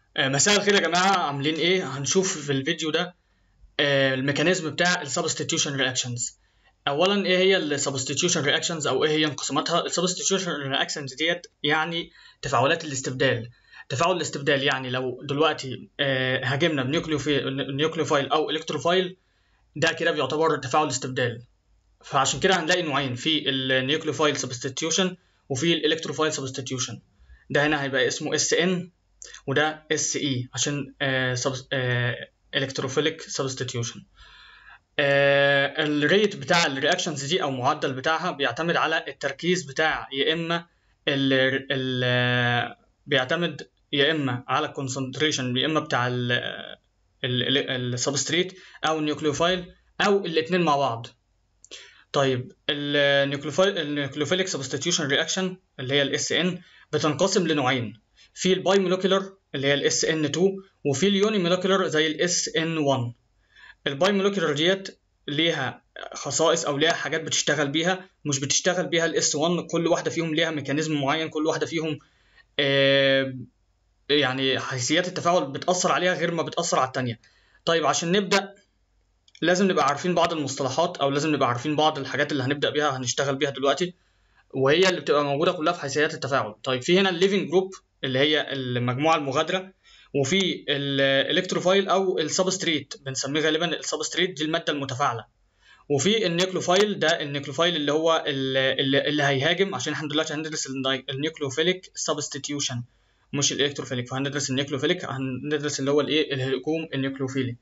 آه، مساء الخير يا جماعة عاملين ايه؟ هنشوف في الفيديو ده آه، الميكانيزم بتاع السبستيتيوشن رياكشنز اولا ايه هي السبستيتيوشن رياكشنز او ايه هي انقساماتها السبستيتيوشن رياكشنز ديت يعني تفاعلات الاستبدال تفاعل الاستبدال يعني لو دلوقتي آه، هاجمنا بنيوكليوفايل او الكتروفايل ده كده بيعتبر تفاعل استبدال فعشان كده هنلاقي نوعين في النيوكليوفايل سبستيتيوشن وفي الالكتروفايل سبستيتيوشن ده هنا هيبقى اسمه اس ان وده اس اي عشان الكتروفيليك سبستيتيوشن الريت بتاع الرياكشنز دي او المعدل بتاعها بيعتمد على التركيز بتاع يا اما ال ال بيعتمد يا اما على الكونسنتريشن يا اما بتاع السبستريت او النيوكليوفايل او الاثنين مع بعض طيب النيوكليوفايل النيوكليوفيليك سبستيتيوشن رياكشن اللي هي الاس ان بتنقسم لنوعين في الباي مولكيولر اللي هي الاس ان 2 وفي اليوني مولكيولر زي الاس ان 1 الباي مولكيولر ديت ليها خصائص او ليها حاجات بتشتغل بيها مش بتشتغل بيها الاس 1 كل واحده فيهم ليها ميكانيزم معين كل واحده فيهم آه يعني حيثيات التفاعل بتاثر عليها غير ما بتاثر على الثانيه طيب عشان نبدا لازم نبقى عارفين بعض المصطلحات او لازم نبقى عارفين بعض الحاجات اللي هنبدا بيها هنشتغل بيها دلوقتي وهي اللي بتبقى موجوده كلها في حيثيات التفاعل طيب في هنا الليفنج جروب اللي هي المجموعه المغادره وفي الالكتروفايل او السبستريت بنسميه غالبا السبستريت دي الماده المتفاعله وفي النيوكلوفايل ده النيوكلوفايل اللي هو اللي, اللي هيهاجم عشان احنا دلوقتي هندرس النيوكلوفيليك سبستيتيوشن مش الالكتروفيليك فهندرس النيوكلوفيليك هندرس اللي هو الايه الهجوم النيوكلوفيلي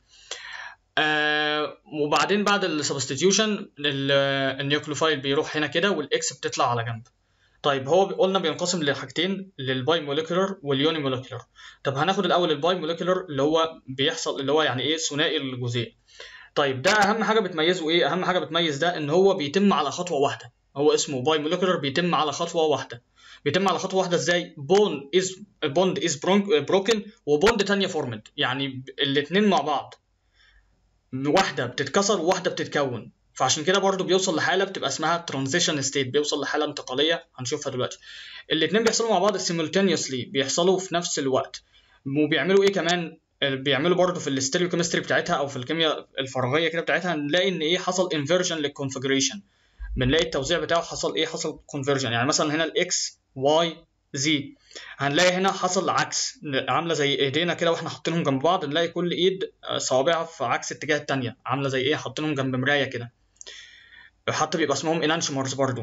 آه وبعدين بعد السبستيتيوشن النيوكلوفايل بيروح هنا كده والاكس بتطلع على جنب طيب هو قلنا بينقسم لحاجتين للباي مولكيولر واليوني مولكيولر طب هناخد الاول الباي مولكيولر اللي هو بيحصل اللي هو يعني ايه ثنائي الجزيء طيب ده اهم حاجه بتميزه ايه اهم حاجه بتميز ده ان هو بيتم على خطوه واحده هو اسمه باي مولكيولر بيتم على خطوه واحده بيتم على خطوه واحده ازاي بوند از بوند از بروكن وبوند تانية فورمد يعني الاثنين مع بعض واحده بتتكسر وواحده بتتكون فعشان كده برضو بيوصل لحاله بتبقى اسمها ترانزيشن ستيت بيوصل لحاله انتقاليه هنشوفها دلوقتي الاثنين بيحصلوا مع بعض سيمultaneously بيحصلوا في نفس الوقت وبيعملوا ايه كمان بيعملوا برضو في الاستيريوكيمستري بتاعتها او في الكيمياء الفراغيه كده بتاعتها هنلاقي ان ايه حصل انفيرجن للكونفجريشن بنلاقي التوزيع بتاعه حصل ايه حصل كونفرجن يعني مثلا هنا الاكس واي زي هنلاقي هنا حصل عكس عامله زي ايدينا كده واحنا حاطينهم جنب بعض نلاقي كل ايد صوابعها في عكس اتجاه التانية عامله زي ايه حاطينهم جنب مرايه كده حتى بيبقى اسمهم انانشمرز برضو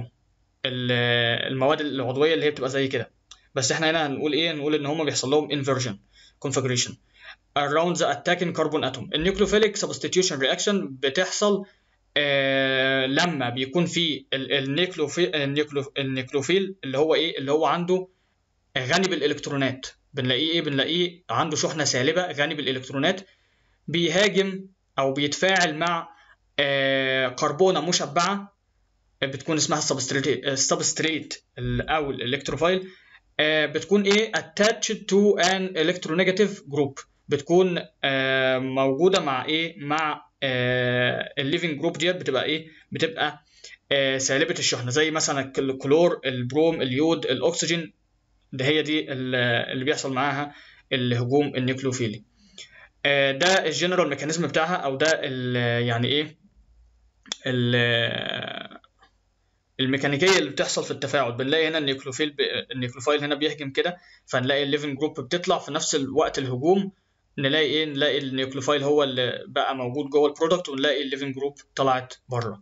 المواد العضويه اللي هي بتبقى زي كده بس احنا هنا هنقول ايه نقول ان هم بيحصل لهم انفرجن configuration around the attacking carbon atom النيوكليوفيليك substitution reaction بتحصل آه لما بيكون في النيوكليوفيل النيوكليوفيل اللي هو ايه اللي هو عنده غني بالالكترونات بنلاقيه ايه بنلاقيه عنده شحنه سالبه غني بالالكترونات بيهاجم او بيتفاعل مع آه كربونه مشبعه بتكون اسمها السبستريت السبستريت او الالكتروفايل آه بتكون ايه attached to an electronegative group بتكون آه موجوده مع ايه مع الليفنج جروب ديت بتبقى ايه بتبقى آه سالبه الشحنه زي مثلا الكلور البروم اليود الاكسجين ده هي دي اللي بيحصل معاها الهجوم النيوكليوفيلي آه ده الجنرال ميكانيزم بتاعها او ده يعني ايه الميكانيكيه اللي بتحصل في التفاعل بنلاقي هنا النيوكليوفيل ب... النيوكليوفايل هنا بيهجم كده فنلاقي الليفنج جروب بتطلع في نفس الوقت الهجوم نلاقي ايه نلاقي النيوكليوفايل هو اللي بقى موجود جوه البرودكت ونلاقي الليفنج جروب طلعت بره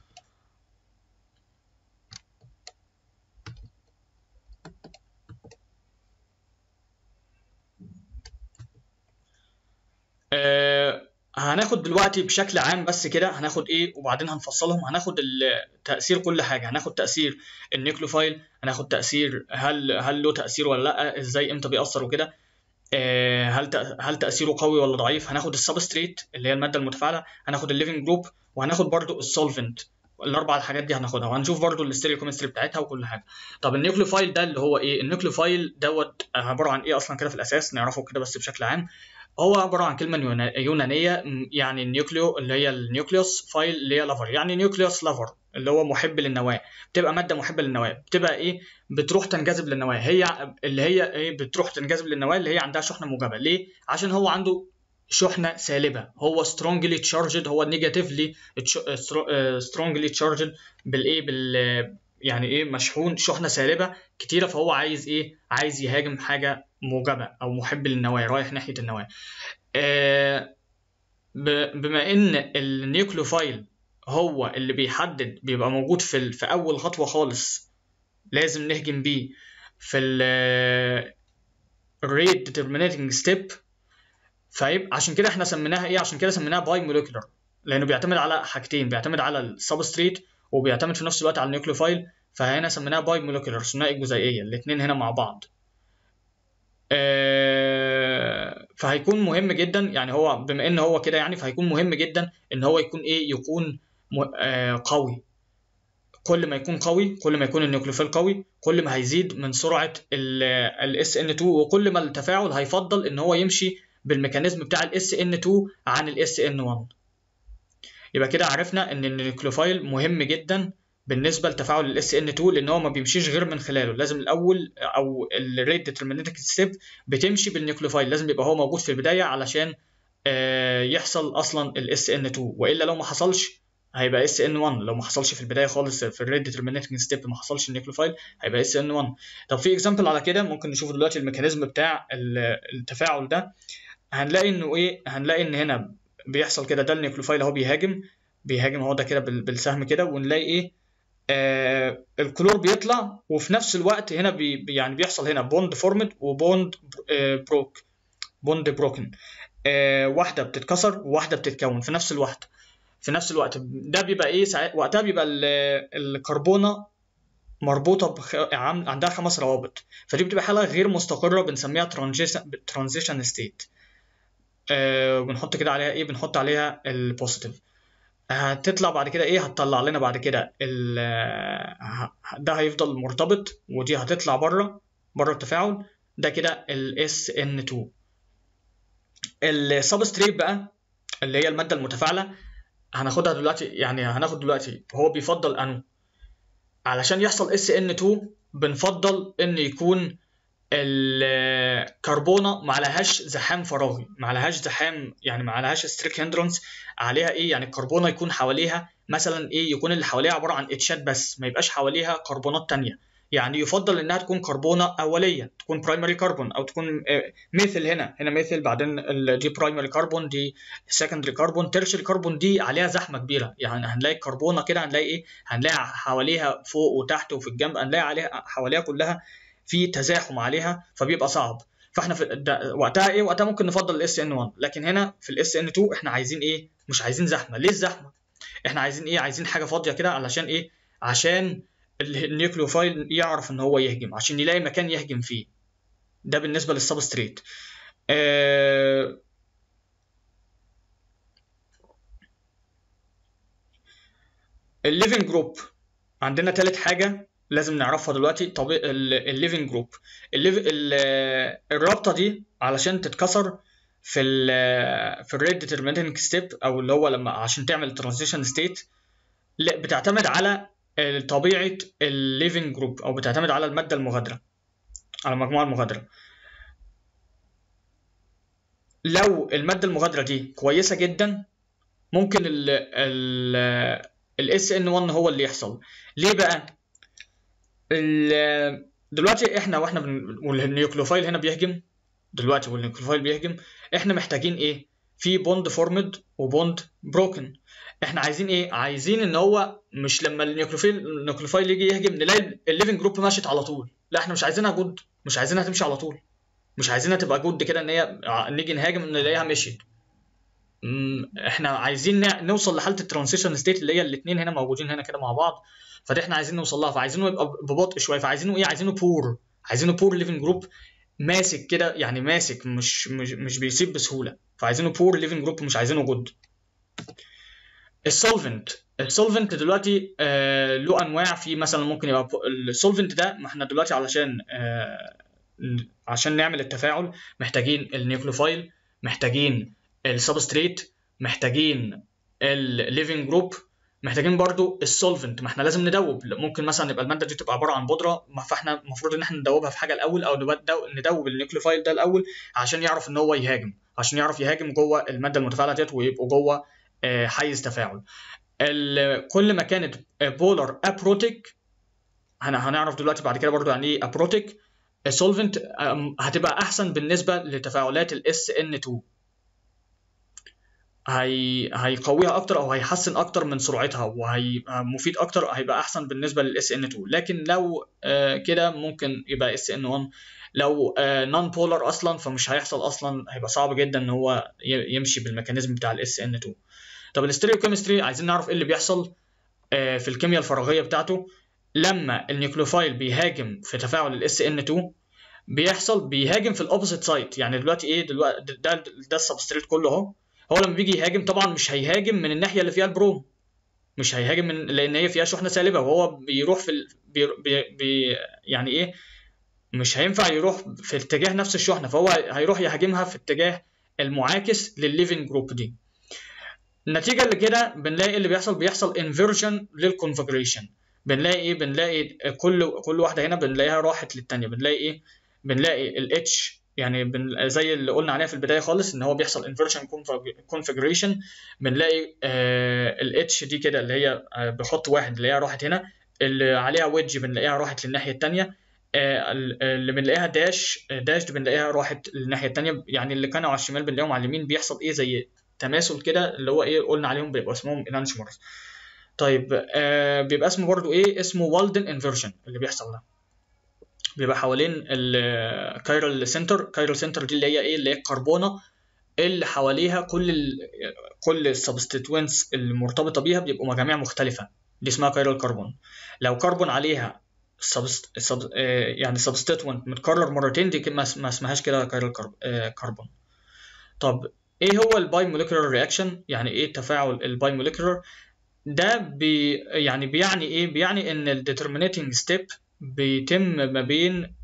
آه هناخد دلوقتي بشكل عام بس كده هناخد ايه وبعدين هنفصلهم هناخد تاثير كل حاجه هناخد تاثير النيوكليوفايل هناخد تاثير هل هل له تاثير ولا لا ازاي امتى بيأثر وكده هل هل تاثيره قوي ولا ضعيف هناخد السبستريت اللي هي الماده المتفاعله هناخد الليفنج جروب وهناخد برضو السولفنت الاربع الحاجات دي هناخدها وهنشوف برضو الاستيريوكيمستري بتاعتها وكل حاجه طب النيوكليوفايل ده اللي هو ايه النيوكليوفايل دوت عباره عن ايه اصلا كده في الاساس نعرفه كده بس بشكل عام هو عباره عن كلمه يونانيه يعني النيوكليو اللي هي النيوكليوس فايل اللي هي لافر يعني نيوكليوس لافر اللي هو محب للنواه بتبقى ماده محبه للنواه بتبقى ايه بتروح تنجذب للنواه هي اللي هي ايه بتروح تنجذب للنواه اللي هي عندها شحنه موجبه ليه عشان هو عنده شحنه سالبه هو strongly charged هو نيجاتيفلي strongly charged بالايه بال يعني ايه مشحون شحنه سالبه كتيره فهو عايز ايه عايز يهاجم حاجه موجبه او محب للنواه رايح ناحيه النواه آه بما ان النيوكليوفايل هو اللي بيحدد بيبقى موجود في في اول خطوه خالص لازم نهجم بيه في ال rate determining step فيبقى عشان كده احنا سميناها ايه عشان كده سميناها باي موليكولر لانه بيعتمد على حاجتين بيعتمد على السبستريت وبيعتمد في نفس الوقت على النيوكليوفايل فهنا سميناها باي موليكولر ثنائي الجزيئيه الاثنين هنا مع بعض آه فهيكون مهم جدا يعني هو بما ان هو كده يعني فهيكون مهم جدا ان هو يكون ايه يكون آه قوي كل ما يكون قوي كل ما يكون النيوكليوفيل قوي كل ما هيزيد من سرعه الاس ان 2 وكل ما التفاعل هيفضل ان هو يمشي بالميكانيزم بتاع الاس ان 2 عن الاس ان 1 يبقى كده عرفنا ان النيوكليوفايل مهم جدا بالنسبه لتفاعل الاس ان 2 لان هو ما بيمشيش غير من خلاله لازم الاول او الريت ديترمينيتك ستيب بتمشي بالنيوكليوفايل لازم يبقى هو موجود في البدايه علشان يحصل اصلا الاس ان 2 والا لو ما حصلش هيبقى اس ان 1 لو ما حصلش في البدايه خالص في الريت ديترمينيتنج ستيب ما حصلش النيوكليوفايل هيبقى اس ان 1 طب في اكزامبل على كده ممكن نشوف دلوقتي الميكانيزم بتاع التفاعل ده هنلاقي انه ايه هنلاقي ان هنا بيحصل كده ده النيوكليوفايل اهو بيهاجم بيهاجم اهو ده كده بالسهم كده ونلاقي ايه آه الكلور بيطلع وفي نفس الوقت هنا بي يعني بيحصل هنا بوند فورمد وبوند آه بروك بوند بروكن آه واحده بتتكسر وواحده بتتكون في نفس الوقت في نفس الوقت ده بيبقى ايه ساعت وقتها بيبقى الكربونه مربوطه بخ... عندها خمس روابط فدي بتبقى حاله غير مستقره بنسميها ترانزيشن ستيت آه بنحط كده عليها ايه بنحط عليها البوزيتيف هتطلع بعد كده ايه هتطلع لنا بعد كده ده هيفضل مرتبط ودي هتطلع بره بره التفاعل ده كده ال SN2 السبستريت بقى اللي هي الماده المتفاعله هناخدها دلوقتي يعني هناخد دلوقتي هو بيفضل انو علشان يحصل SN2 بنفضل ان يكون الكربونه ما عليهاش زحام فراغي ما عليهاش زحام يعني ما عليهاش ستريك هندرنس عليها ايه يعني الكربونه يكون حواليها مثلا ايه يكون اللي حواليها عباره عن اتشات بس ما يبقاش حواليها كربونات تانية يعني يفضل انها تكون كربونه اوليه تكون برايمري كربون او تكون ميثل هنا هنا ميثل بعدين دي برايمري كربون دي سكندري كربون تيرشري كربون دي عليها زحمه كبيره يعني هنلاقي كربونه كده هنلاقي ايه هنلاقي حواليها فوق وتحت وفي الجنب هنلاقي عليها حواليها كلها في تزاحم عليها فبيبقى صعب فاحنا في وقتها ايه وقتها ممكن نفضل الاس ان 1 لكن هنا في الاس ان 2 احنا عايزين ايه مش عايزين زحمه ليه الزحمه احنا عايزين ايه عايزين حاجه فاضيه كده علشان ايه عشان النيوكليوفايل يعرف ان هو يهجم عشان يلاقي مكان يهجم فيه ده بالنسبه للسبستريت آه الليفنج جروب عندنا ثالث حاجه لازم نعرفها دلوقتي طب الليفنج جروب الرابطه دي علشان تتكسر في ال في الريت ديترمينينج ستيب او اللي هو لما عشان تعمل ترانزيشن ستيت بتعتمد على طبيعه الليفنج جروب او بتعتمد على الماده المغادره على المجموعه المغادره لو الماده المغادره دي كويسه جدا ممكن ال ال الاس ان 1 هو اللي يحصل ليه بقى دلوقتي احنا واحنا بن... والنيوكليوفايل هنا بيهجم دلوقتي والنيوكليوفايل بيهجم احنا محتاجين ايه في بوند فورمد وبوند بروكن احنا عايزين ايه عايزين ان هو مش لما النيوكليوفايل النيوكليوفايل يجي يهجم نلاقي الليفنج جروب ماشيت على طول لا احنا مش عايزينها جود مش عايزينها تمشي على طول مش عايزينها تبقى جود كده ان هي نيجي نهاجم نلاقيها مشيت احنا عايزين نوصل لحاله الترانزيشن ستيت اللي هي الاثنين هنا موجودين هنا كده مع بعض فدي احنا عايزين نوصل لها فعايزينه يبقى ببطء شويه فعايزينه ايه عايزينه بور عايزينه بور ليفنج جروب ماسك كده يعني ماسك مش مش مش بيسيب بسهوله فعايزينه بور ليفنج جروب مش عايزينه جود السولفنت السولفنت دلوقتي آه له انواع في مثلا ممكن يبقى السولفنت ده ما احنا دلوقتي علشان آه عشان نعمل التفاعل محتاجين النيوكليوفايل محتاجين السبستريت محتاجين الليفنج جروب محتاجين برضو السولفنت ما احنا لازم ندوب ممكن مثلا يبقى الماده دي تبقى عباره عن بودره فاحنا المفروض ان احنا ندوبها في حاجه الاول او ندوب النيوكليوفايل ده الاول عشان يعرف ان هو يهاجم عشان يعرف يهاجم جوه الماده المتفاعله ديت ويبقوا جوه حيز تفاعل كل ما كانت بولر ابروتيك هنعرف دلوقتي بعد كده برضو يعني ايه ابروتيك السولفنت هتبقى احسن بالنسبه لتفاعلات الاس ان 2 هي هيقويها اكتر او هيحسن اكتر من سرعتها وهي مفيد اكتر هيبقى احسن بالنسبه للاس ان 2 لكن لو كده ممكن يبقى اس ان 1 لو نون بولر اصلا فمش هيحصل اصلا هيبقى صعب جدا ان هو يمشي بالميكانيزم بتاع الاس ان 2 طب الاستيريوكيمستري عايزين نعرف ايه اللي بيحصل في الكيمياء الفراغيه بتاعته لما النيوكليوفايل بيهاجم في تفاعل الاس ان 2 بيحصل بيهاجم في الاوبوزيت سايد يعني دلوقتي ايه دلوقتي ده ده السبستريت كله اهو هو لما بيجي يهاجم طبعا مش هيهاجم من الناحيه اللي فيها البروم مش هيهاجم من لان هي فيها شحنه سالبه وهو بيروح في ال... بي... بي... بي... يعني ايه مش هينفع يروح في اتجاه نفس الشحنه فهو هيروح يهاجمها في اتجاه المعاكس للليفنج جروب دي النتيجه اللي كده بنلاقي اللي بيحصل بيحصل انفيرجن للكونفجريشن بنلاقي ايه بنلاقي كل كل واحده هنا بنلاقيها راحت للثانيه بنلاقي ايه بنلاقي الاتش يعني بن... زي اللي قلنا عليها في البدايه خالص ان هو بيحصل انفيرجن كونفجريشن بنلاقي آه الاتش دي كده اللي هي آه بخط واحد اللي هي راحت هنا اللي عليها ويدج بنلاقيها راحت للناحيه الثانيه آه اللي بنلاقيها داش داش بنلاقيها راحت للناحيه الثانيه يعني اللي كانوا على الشمال بنلاقيهم على اليمين بيحصل ايه زي تماثل كده اللي هو ايه قلنا عليهم بيبقى اسمهم انانشمرز طيب آه بيبقى اسمه برضو ايه اسمه والدن انفيرجن اللي بيحصل ده بيبقى حوالين الكايرال سنتر كايرال سنتر دي اللي هي ايه اللي هي الكربونه اللي حواليها كل ال كل السبستيتوينتس المرتبطه بيها بيبقوا مجاميع مختلفه دي اسمها كايرال كربون لو كربون عليها سبست سب يعني سبستيتوينت متكرر مرتين دي ما اسمهاش كده كايرال كربون طب ايه هو الباي موليكولار رياكشن يعني ايه التفاعل الباي موليكولار ده بي يعني بيعني ايه بيعني ان الديترمينيتنج ستيب بيتم ما بين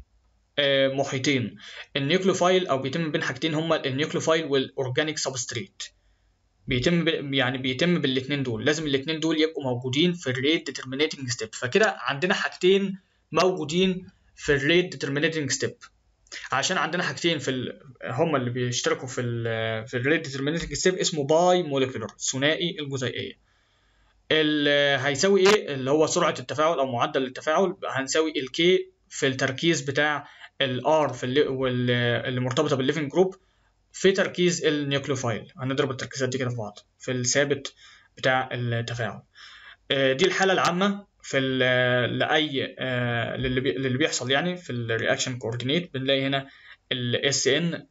محيطين النيوكليوفايل او بيتم بين حاجتين هما النيوكليوفايل والاورجانيك سبستريت بيتم يعني بيتم بالاثنين دول لازم الاثنين دول يبقوا موجودين في الريت ديترمينيتنج ستيب فكده عندنا حاجتين موجودين في الريت ديترمينيتنج ستيب عشان عندنا حاجتين في ال... هما اللي بيشتركوا في ال في الريت ديترمينيتنج ستيب اسمه باي موليكولر ثنائي الجزيئيه اللي هيساوي ايه اللي هو سرعه التفاعل او معدل التفاعل هنساوي الكي في التركيز بتاع الار في اللي, اللي مرتبطه بالليفنج جروب في تركيز النيوكليوفايل هنضرب التركيزات دي كده في بعض في الثابت بتاع التفاعل دي الحاله العامه في لاي للي بيحصل يعني في الرياكشن كوردينيت بنلاقي هنا الاس ان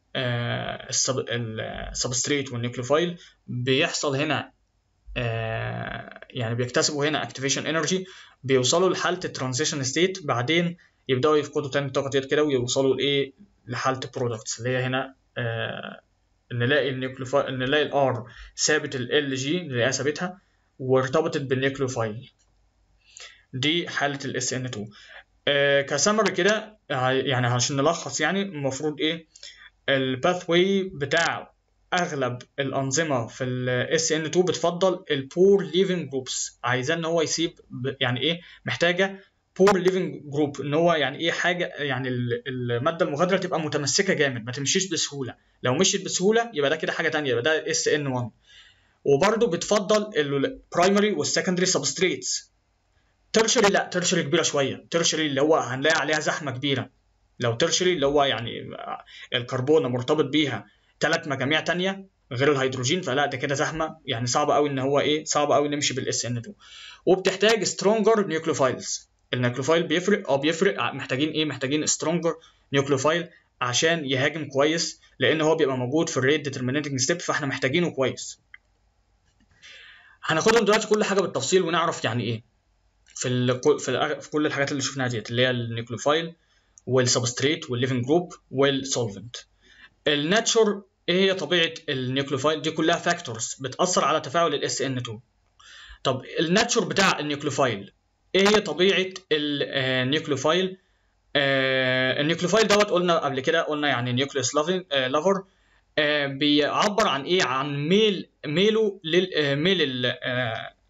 السبستريت والنيوكليوفايل بيحصل هنا يعني بيكتسبوا هنا اكتيفيشن انرجي بيوصلوا لحاله الترانزيشن ستيت بعدين يبداوا يفقدوا تاني الطاقه ديت كده ويوصلوا لايه لحاله برودكتس اللي هي هنا آه نلاقي النيوكليوفايل نلاقي الار ثابت ال جي اللي هي ثابتها وارتبطت بالنيوكليوفايل دي حاله الاس ان 2 آه كسمري كده يعني عشان نلخص يعني المفروض ايه الباث واي بتاع اغلب الانظمه في الاس ان 2 بتفضل البور ليفنج جروبس عايزاه ان هو يسيب يعني ايه محتاجه بور ليفنج جروب ان هو يعني ايه حاجه يعني الماده المغادره تبقى متمسكه جامد ما تمشيش بسهوله لو مشيت بسهوله يبقى ده كده حاجه تانية يبقى ده اس ان 1 وبرده بتفضل البرايمري والسكندري سبستريتس ترشري لا ترشري كبيره شويه ترشري اللي هو هنلاقي عليها زحمه كبيره لو ترشري اللي هو يعني الكربون مرتبط بيها ثلاث مجاميع تانية غير الهيدروجين فلا ده كده زحمه يعني صعب قوي ان هو ايه صعب قوي نمشي بالاس ان 2 وبتحتاج سترونجر نيوكليوفايلز النيوكليوفايل بيفرق اه بيفرق محتاجين ايه محتاجين سترونجر نيوكليوفايل عشان يهاجم كويس لان هو بيبقى موجود في الريت ديترمينيتنج ستيب فاحنا محتاجينه كويس هناخدهم دلوقتي كل حاجه بالتفصيل ونعرف يعني ايه في ال في, في كل الحاجات اللي شفناها ديت اللي هي النيوكليوفايل والسبستريت والليفنج جروب والسولفنت الناتشر ايه هي طبيعه النيوكليوفايل دي كلها فاكتورز بتاثر على تفاعل الاس ان 2 طب الناتشر بتاع النيوكليوفايل ايه هي طبيعه النيوكليوفايل آه النيوكليوفايل دوت قلنا قبل كده قلنا يعني نيوكليوس لافر آه بيعبر عن ايه عن ميل ميله لل ميل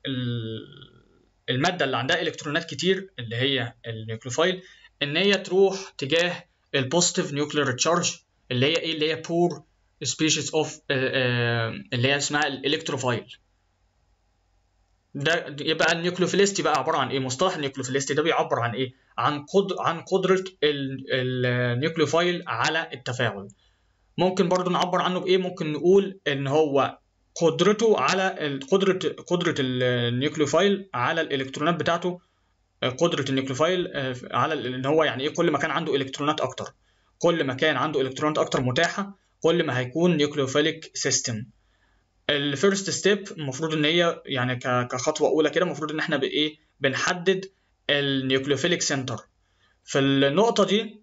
الماده اللي عندها الكترونات كتير اللي هي النيوكليوفايل ان هي تروح تجاه البوزيتيف نيوكلير تشارج اللي هي ايه اللي هي بور سبيشيز اوف اللي هي اسمها الالكتروفايل ده يبقى النيوكليوفيلستي بقى عباره عن ايه مصطلح النيوكليوفيلستي ده بيعبر عن ايه عن قدر عن قدره النيوكليوفايل على التفاعل ممكن برضو نعبر عنه بايه ممكن نقول ان هو قدرته على قدره قدره النيوكليوفايل على الالكترونات بتاعته قدره النيوكليوفايل على ان هو يعني ايه كل ما كان عنده الكترونات اكتر كل ما كان عنده الكترونات اكتر متاحه كل ما هيكون نيوكليوفيليك سيستم الفيرست ستيب المفروض ان هي يعني كخطوه اولى كده المفروض ان احنا بايه بنحدد النيوكليوفيليك سنتر في النقطه دي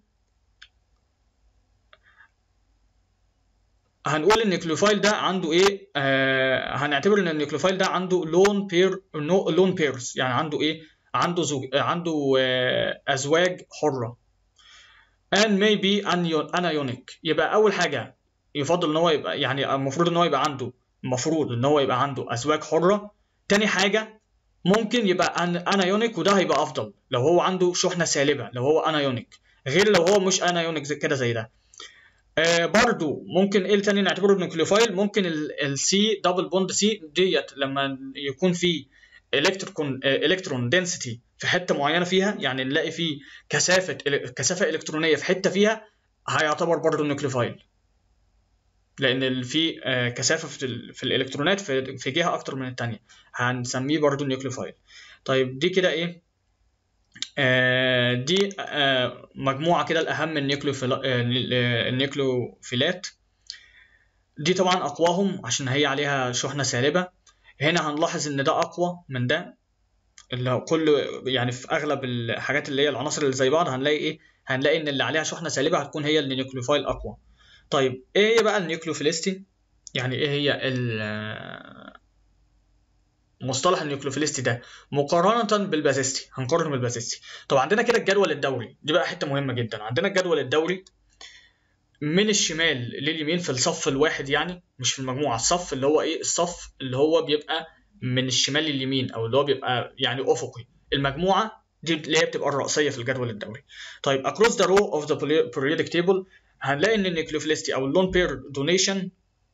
هنقول ان النيوكليوفايل ده عنده ايه آه هنعتبر ان النيوكليوفايل ده عنده لون بير لون بيرز يعني عنده ايه عنده زوج عنده آه ازواج حره and maybe anionic يبقى اول حاجه يفضل ان هو يبقى يعني المفروض ان هو يبقى عنده المفروض ان هو يبقى عنده ازواج حره تاني حاجه ممكن يبقى انايونيك وده هيبقى افضل لو هو عنده شحنه سالبه لو هو انايونيك غير لو هو مش انايونيك زي كده زي ده آه برضو ممكن ايه تاني نعتبره نيوكليوفايل ممكن السي دبل بوند سي ديت لما يكون في الكترون الكترون دنسيتي في حته معينه فيها يعني نلاقي فيه كثافه كثافه الكترونيه في حته فيها هيعتبر برضو نيوكليوفايل لان في كثافه في, في الالكترونات في, في جهه اكتر من الثانيه هنسميه برضو نيوكليوفايل طيب دي كده ايه آه دي آه مجموعه كده الاهم النيوكليوفيلات دي طبعا اقواهم عشان هي عليها شحنه سالبه هنا هنلاحظ ان ده اقوى من ده اللي هو كل يعني في اغلب الحاجات اللي هي العناصر اللي زي بعض هنلاقي ايه هنلاقي ان اللي عليها شحنه سالبه هتكون هي النيوكليوفايل اقوى طيب ايه هي بقى النيوكليوفيلستي يعني ايه هي مصطلح النيوكليوفيلستي ده مقارنة بالبازيستي هنقارن بالبازيستي طب عندنا كده الجدول الدوري دي بقى حتة مهمة جدا عندنا الجدول الدوري من الشمال لليمين في الصف الواحد يعني مش في المجموعة الصف اللي هو ايه الصف اللي هو بيبقى من الشمال لليمين او اللي هو بيبقى يعني افقي المجموعة دي اللي هي بتبقى الرئيسية في الجدول الدوري طيب across the row of the periodic table هنلاقي ان النيوكليوفيلستي او اللون بير دونيشن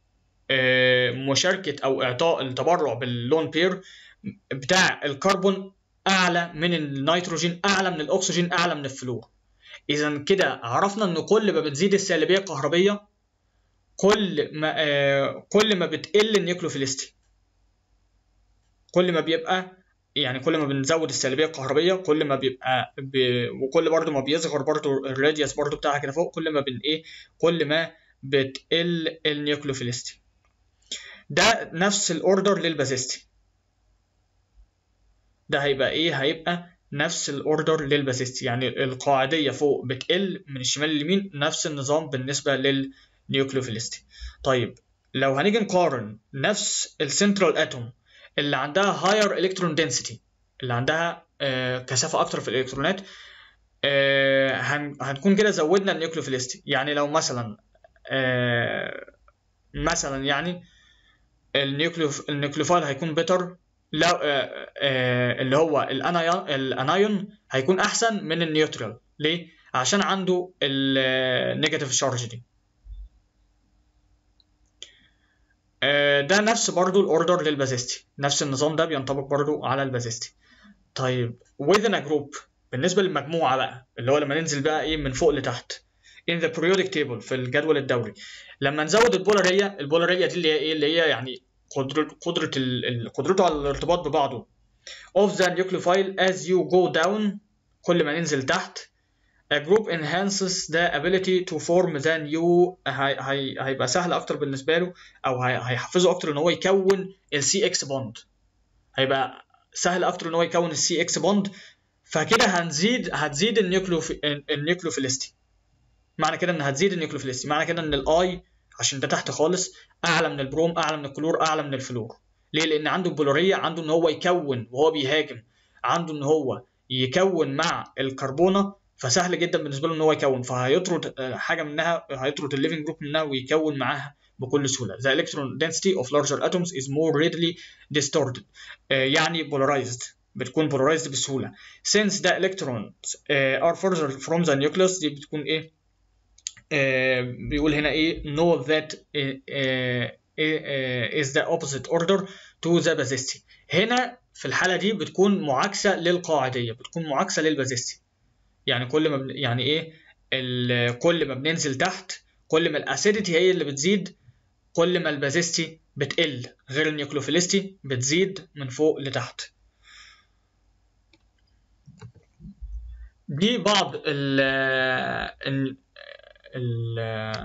مشاركه او اعطاء التبرع باللون بير بتاع الكربون اعلى من النيتروجين اعلى من الاكسجين اعلى من الفلور اذا كده عرفنا ان كل ما بتزيد السالبيه الكهربيه كل ما آه كل ما بتقل النيوكليوفيلستي كل ما بيبقى يعني كل ما بنزود السالبيه الكهربيه كل ما بيبقى ب... وكل برضو ما بيصغر برضو الراديوس برضو بتاعها كده فوق كل ما بن ايه كل ما بتقل النيوكليوفيلستي ده نفس الاوردر للبازيستي ده هيبقى ايه هيبقى نفس الاوردر للبازيستي يعني القاعديه فوق بتقل من الشمال لليمين نفس النظام بالنسبه للنيوكليوفيلستي طيب لو هنيجي نقارن نفس السنترال اتوم اللي عندها هاير الكترون دنسيتي اللي عندها آه كثافه اكتر في الالكترونات آه هنكون كده زودنا النيوكليوفيلستي يعني لو مثلا آه مثلا يعني النيوكليوف النيوكليوفايل هيكون بيتر لو اللي هو الانايون الانايون هيكون احسن من النيوترال ليه عشان عنده النيجاتيف شارج دي ده نفس برضو الاوردر للبازيستي نفس النظام ده بينطبق برضو على البازيستي طيب within a group بالنسبة للمجموعة بقى اللي هو لما ننزل بقى ايه من فوق لتحت in the periodic table في الجدول الدوري لما نزود البولارية البولارية دي اللي هي ايه اللي هي يعني قدرة قدرة قدرته على الارتباط ببعضه of the nucleophile as you go down كل ما ننزل تحت a group enhances the ability to form the new هي هي هيبقى سهل اكتر بالنسبه له او هي هيحفزه اكتر ان هو يكون السي اكس بوند هيبقى سهل اكتر ان هو يكون السي اكس بوند فكده هنزيد هتزيد النيوكليوف النيوكليوفيلستي معنى كده ان هتزيد النيوكليوفيلستي معنى كده ان الاي عشان ده تحت خالص اعلى من البروم اعلى من الكلور اعلى من الفلور ليه لان عنده البولاريه عنده ان هو يكون وهو بيهاجم عنده ان هو يكون مع الكربونه فسهل جدا بالنسبه له ان هو يكون فهيطرد حاجه منها هيطرد الليفنج جروب منها ويكون معاها بكل سهوله the electron density of larger atoms is more readily distorted يعني polarized بتكون polarized بسهوله since the electrons are further from the nucleus دي بتكون ايه بيقول هنا ايه know that is the opposite order to the basicity هنا في الحاله دي بتكون معاكسه للقاعديه بتكون معاكسه للبازيستي يعني كل ما بن... يعني ايه كل ما بننزل تحت كل ما الاسيديتي هي اللي بتزيد كل ما البازيستي بتقل غير النيوكلوفيلستي بتزيد من فوق لتحت دي بعض ال ال ال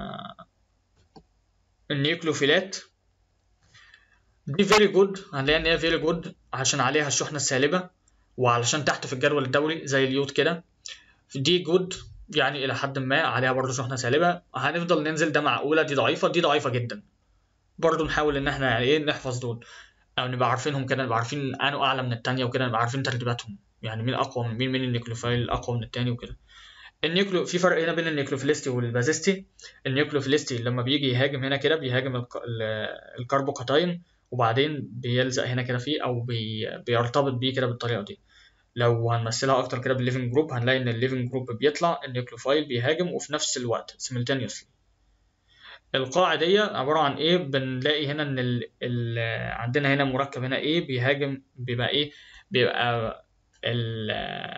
النيوكلوفيلات دي فيري جود هنلاقي ان هي فيري جود عشان عليها الشحنه السالبه وعلشان تحت في الجدول الدوري زي اليود كده دي جود يعني الى حد ما عليها برضو شحنه سالبه هنفضل ننزل ده معقوله دي ضعيفه دي ضعيفه جدا برضو نحاول ان احنا يعني ايه نحفظ دول او نبقى عارفينهم كده نبقى عارفين انه اعلى من الثانيه وكده نبقى عارفين ترتيباتهم يعني مين اقوى من مين مين النيوكليوفايل الاقوى من الثاني وكده النيوكليو في فرق هنا بين النيوكليوفيلستي والبازيستي النيوكليوفيلستي لما بيجي يهاجم هنا كده بيهاجم الك... الكربوكاتاين وبعدين بيلزق هنا كده فيه او بي... بيرتبط بيه كده بالطريقه دي لو هنمثلها اكتر كده بالليفنج جروب هنلاقي ان الليفنج جروب بيطلع النيوكليوفايل بيهاجم وفي نفس الوقت simultaneously القاعدية عبارة عن ايه بنلاقي هنا ان ال... ال... عندنا هنا مركب هنا ايه بيهاجم بيبقى ايه بيبقى ال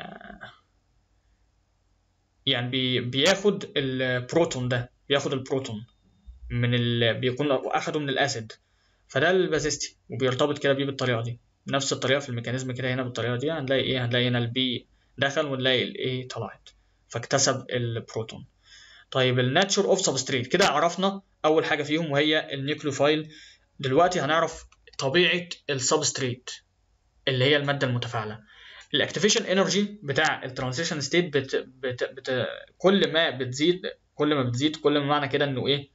يعني بي... بياخد البروتون ده بياخد البروتون من ال... بيكون اخده من الاسيد فده البازيستي وبيرتبط كده بيه بالطريقة دي نفس الطريقة في الميكانيزم كده هنا بالطريقة دي هنلاقي ايه هنلاقي هنا البي دخل ونلاقي الايه طلعت فاكتسب البروتون طيب الناتشر اوف سبستريت كده عرفنا اول حاجه فيهم وهي النيوكليوفايل دلوقتي هنعرف طبيعه السبستريت اللي هي الماده المتفاعله الاكتيفيشن انرجي بتاع الترانزيشن ستيت بت بت بت كل ما بتزيد كل ما بتزيد كل ما معنى كده انه ايه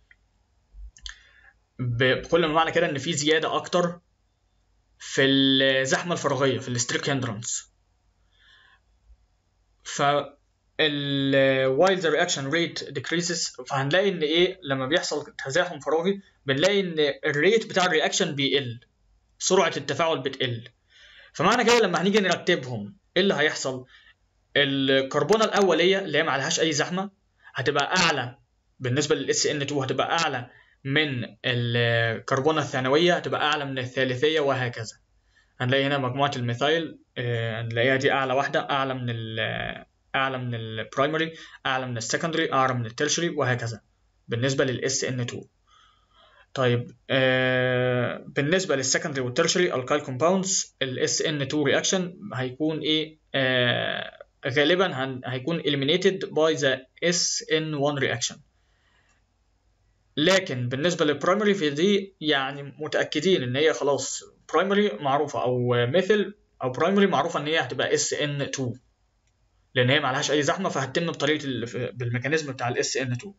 كل ما معنى كده ان في زياده اكتر في الزحمه الفراغيه في الستريك هندرنس ف ال while the reaction rate decreases فهنلاقي ان ايه لما بيحصل تزاحم فراغي بنلاقي ان الريت بتاع الرياكشن بيقل سرعه التفاعل بتقل فمعنى كده لما هنيجي نرتبهم ايه اللي هيحصل الكربونه الاوليه اللي هي ما عليهاش اي زحمه هتبقى اعلى بالنسبه للاس ان 2 هتبقى اعلى من الكربونه الثانويه هتبقى اعلى من الثالثيه وهكذا هنلاقي هنا مجموعه الميثايل هنلاقيها دي اعلى واحده اعلى من اعلى من البرايمري اعلى من السكندري اعلى من الترشري وهكذا بالنسبه للاس ان 2 طيب آه بالنسبه للسكندري والترشري الكايل كومباوندز الاس ان 2 رياكشن هيكون ايه آه غالبا هن هيكون eliminated by the SN1 reaction لكن بالنسبة للبرايمري في دي يعني متأكدين إن هي خلاص برايمري معروفة أو مثل أو برايمري معروفة إن هي هتبقى SN2 لان هي معلهاش اي زحمه فهتتم بطريقه بالميكانيزم بتاع الاس ان 2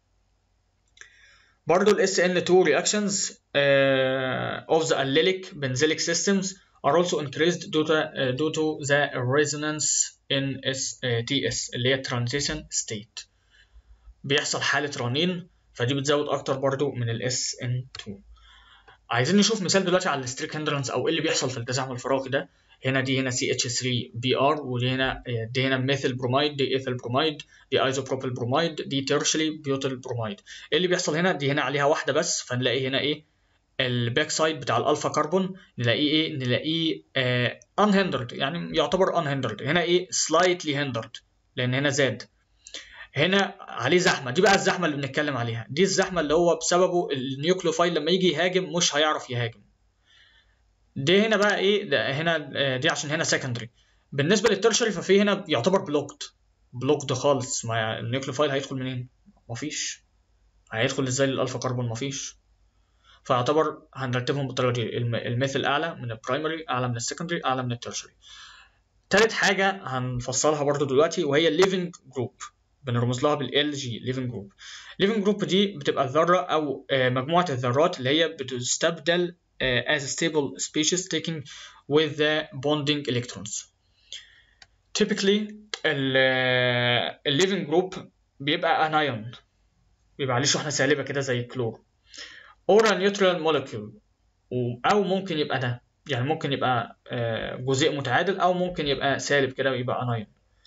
برضه الاس ان 2 reactions uh, of the allylic benzylic systems are also increased due to, uh, due to the resonance in S, uh, TS اللي هي transition state بيحصل حالة رنين فدي بتزود أكتر برضو من ال SN2 عايزين نشوف مثال دلوقتي على الستريك هندرنس أو إيه اللي بيحصل في التزاحم الفراغي ده هنا دي هنا CH3Br ودي هنا دي هنا ميثيل بروميد دي ايثيل بروميد دي ايزوبروبيل بروميد دي تيرشلي بيوتيل بروميد ايه اللي بيحصل هنا دي هنا عليها واحده بس فنلاقي هنا ايه الباك سايد بتاع الالفا كربون نلاقيه ايه نلاقيه آه unhindered يعني يعتبر unhindered هنا ايه slightly hindered لان هنا زاد هنا عليه زحمه دي بقى الزحمه اللي بنتكلم عليها دي الزحمه اللي هو بسببه النيوكليوفايل لما يجي يهاجم مش هيعرف يهاجم دي هنا بقى ايه ده هنا دي عشان هنا سكندري بالنسبه للترشري ففي هنا يعتبر بلوكد بلوكد خالص ما النيوكليوفايل هيدخل منين مفيش هيدخل ازاي للالفا كربون مفيش فيعتبر هنرتبهم بالطريقه دي الميثل اعلى من البرايمري اعلى من السكندري اعلى من الترشري تالت حاجه هنفصلها برضو دلوقتي وهي الليفنج جروب بنرمز لها بالال جي ليفنج جروب ليفنج جروب دي بتبقى الذره او مجموعه الذرات اللي هي بتستبدل uh, as a stable species taking with the bonding electrons. Typically, الليفنج جروب بيبقى انايون بيبقى عليه شحنه سالبه كده زي الكلور اورا نيوترال مولكيول او ممكن يبقى ده يعني ممكن يبقى آه، جزيء متعادل او ممكن يبقى سالب كده ويبقى انايون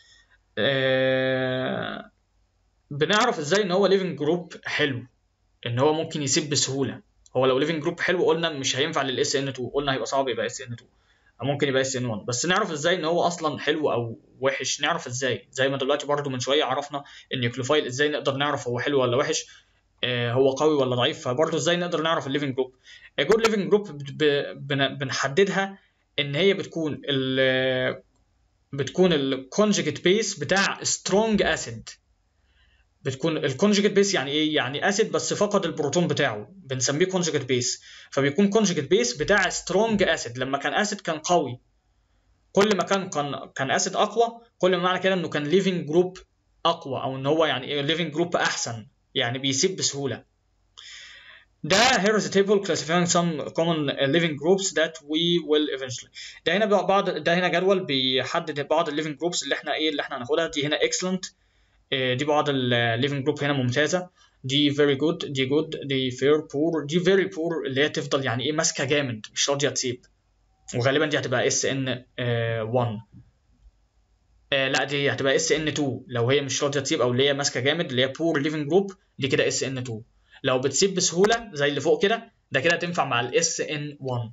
آه، بنعرف ازاي ان هو ليفنج جروب حلو ان هو ممكن يسيب بسهوله هو لو ليفنج جروب حلو قلنا مش هينفع للاس ان 2 قلنا هيبقى صعب يبقى اس ان 2 او ممكن يبقى اس ان 1 بس نعرف ازاي ان هو اصلا حلو او وحش نعرف ازاي زي ما دلوقتي برضو من شويه عرفنا النيوكليوفايل ازاي نقدر نعرف هو حلو ولا وحش آه هو قوي ولا ضعيف فبرضو ازاي نقدر نعرف الليفنج جروب الجود ليفنج جروب بنحددها ان هي بتكون ال بتكون الكونجكت بيس بتاع سترونج اسيد بتكون الكونجكت بيس يعني ايه يعني اسيد بس فقد البروتون بتاعه بنسميه كونجكت بيس فبيكون كونجكت بيس بتاع سترونج اسيد لما كان اسيد كان قوي كل ما كان كان كان اسيد اقوى كل ما معنى كده انه كان ليفنج جروب اقوى او ان هو يعني ايه ليفنج جروب احسن يعني بيسيب بسهوله ده here is a table classifying some common living groups that we will eventually ده هنا بعض ده هنا جدول بيحدد بعض الليفنج جروبس اللي احنا ايه اللي احنا هناخدها دي هنا excellent دي بعض الليفنج جروب هنا ممتازه دي very good دي good دي fair poor دي very poor اللي هي تفضل يعني ايه ماسكه جامد مش راضيه تسيب وغالبا دي هتبقى اس ان 1 لا دي هتبقى اس ان 2 لو هي مش راضيه تسيب او اللي هي ماسكه جامد اللي هي poor living group دي كده اس ان 2 لو بتسيب بسهوله زي اللي فوق كده ده كده تنفع مع الاس ان 1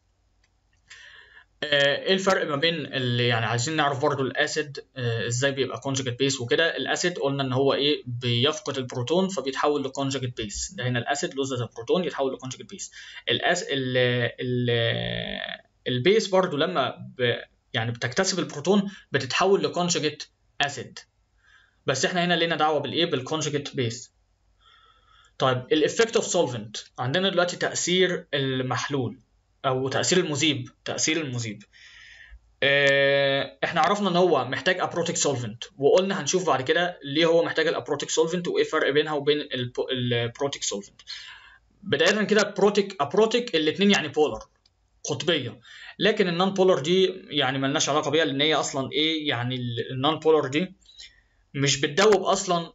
ايه الفرق ما بين اللي يعني عايزين نعرف برضو الاسيد ازاي بيبقى كونجكت بيس وكده الاسيد قلنا ان هو ايه بيفقد البروتون فبيتحول لكونجكت بيس ده هنا الاسيد لوز البروتون يتحول لكونجكت بيس الاس ال ال البيس برضو لما ب يعني بتكتسب البروتون بتتحول لكونجكت اسيد بس احنا هنا لينا دعوه بالايه بالكونجكت بيس طيب الافكت اوف سولفنت عندنا دلوقتي تاثير المحلول او تاثير المذيب تاثير المذيب احنا عرفنا ان هو محتاج ابروتيك سولفنت وقلنا هنشوف بعد كده ليه هو محتاج الابروتيك سولفنت وايه الفرق بينها وبين البروتيك سولفنت بدايه كده بروتيك ابروتيك الاثنين يعني بولر قطبيه لكن النون بولر دي يعني ملناش علاقه بيها لان هي اصلا ايه يعني النون بولر دي مش بتدوب اصلا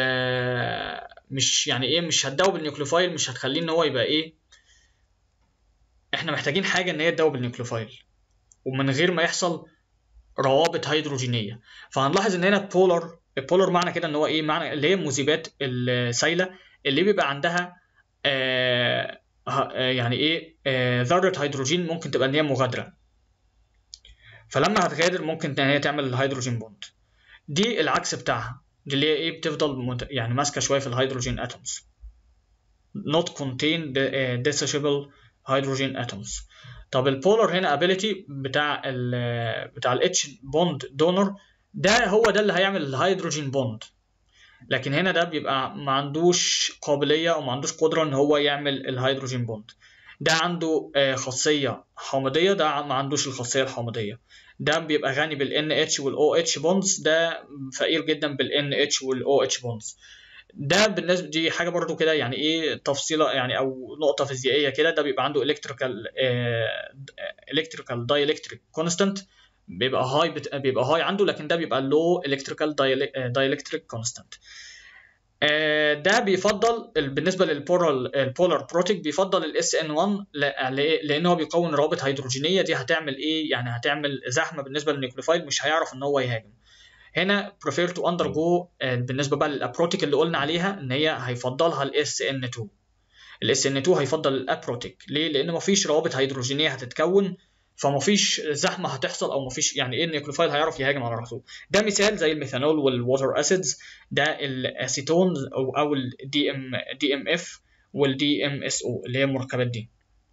مش يعني ايه مش هتدوب النيوكليوفايل مش هتخليه ان هو يبقى ايه احنا محتاجين حاجه ان هي تدوب النيوكليوفايل ومن غير ما يحصل روابط هيدروجينيه فهنلاحظ ان هنا البولر البولر معنى كده ان هو ايه معنى اللي هي المذيبات السائله اللي بيبقى عندها آه يعني ايه آه ذره هيدروجين ممكن تبقى ان هي مغادره فلما هتغادر ممكن ان هي تعمل الهيدروجين بوند دي العكس بتاعها دي اللي هي ايه بتفضل مت... يعني ماسكه شويه في الهيدروجين اتومز not contain the dissociable hydrogen atoms طب البولر هنا ability بتاع ال بتاع الاتش بوند دونر ده هو ده اللي هيعمل الهيدروجين بوند لكن هنا ده بيبقى ما عندوش قابليه او ما عندوش قدره ان هو يعمل الهيدروجين بوند ده عنده خاصيه حامضيه ده ما عندوش الخاصيه الحامضيه ده بيبقى غني بال NH وال OH بوندز ده فقير جدا بال NH وال OH بوندز ده بالنسبه دي حاجه برضو كده يعني ايه تفصيله يعني او نقطه فيزيائيه كده ده بيبقى عنده الكتريكال الكتريكال دايلكتريك كونستانت بيبقى هاي بت... بيبقى هاي عنده لكن ده بيبقى لو الكتريكال دايلكتريك كونستانت ده بيفضل بالنسبه للبولار البولار بروتيك بيفضل الاس ان 1 لان هو بيكون روابط هيدروجينيه دي هتعمل ايه يعني هتعمل زحمه بالنسبه للنيوكليوفايل مش هيعرف ان هو يهاجم هنا prefer to undergo بالنسبه بقى للابروتيك اللي قلنا عليها ان هي هيفضلها الاس ان 2 الاس ان 2 هيفضل الابروتيك ليه لان مفيش روابط هيدروجينيه هتتكون فمفيش زحمه هتحصل او مفيش يعني ايه النيوكليوفايل هيعرف يهاجم على طول ده مثال زي الميثانول والووتر اسيدز ده الاسيتون او او الدي ام دي ام اف والدي ام اس او اللي هي المركبات دي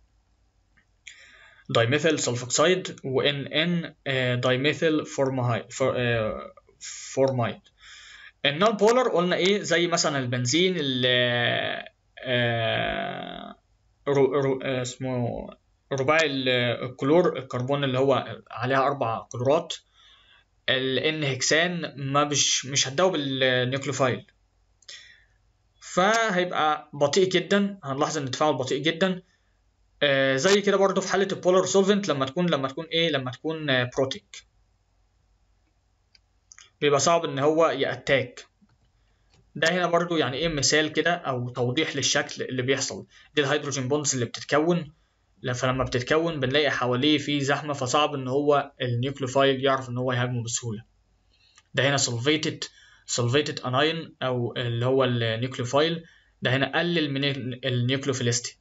دايميثيل سلفوكسيد وان ان دايميثيل فورمايد فورمايد النون بولر قلنا ايه زي مثلا البنزين اللي آه رو رو اسمه رباعي الكلور الكربون اللي هو عليها اربع كلورات الان هكسان ما مش مش هتدوب النيوكليوفايل فهيبقى بطيء جدا هنلاحظ ان التفاعل بطيء جدا آه زي كده برضو في حاله البولار سولفنت لما تكون لما تكون ايه لما تكون بروتيك بيبقى صعب ان هو يأتاك ده هنا برضو يعني ايه مثال كده او توضيح للشكل اللي بيحصل دي الهيدروجين بوندز اللي بتتكون فلما بتتكون بنلاقي حواليه في زحمه فصعب ان هو النيوكليوفايل يعرف ان هو يهاجمه بسهوله ده هنا سلفيتد سلفيتد اناين او اللي هو النيوكليوفايل ده هنا قلل من النيوكليوفيلستي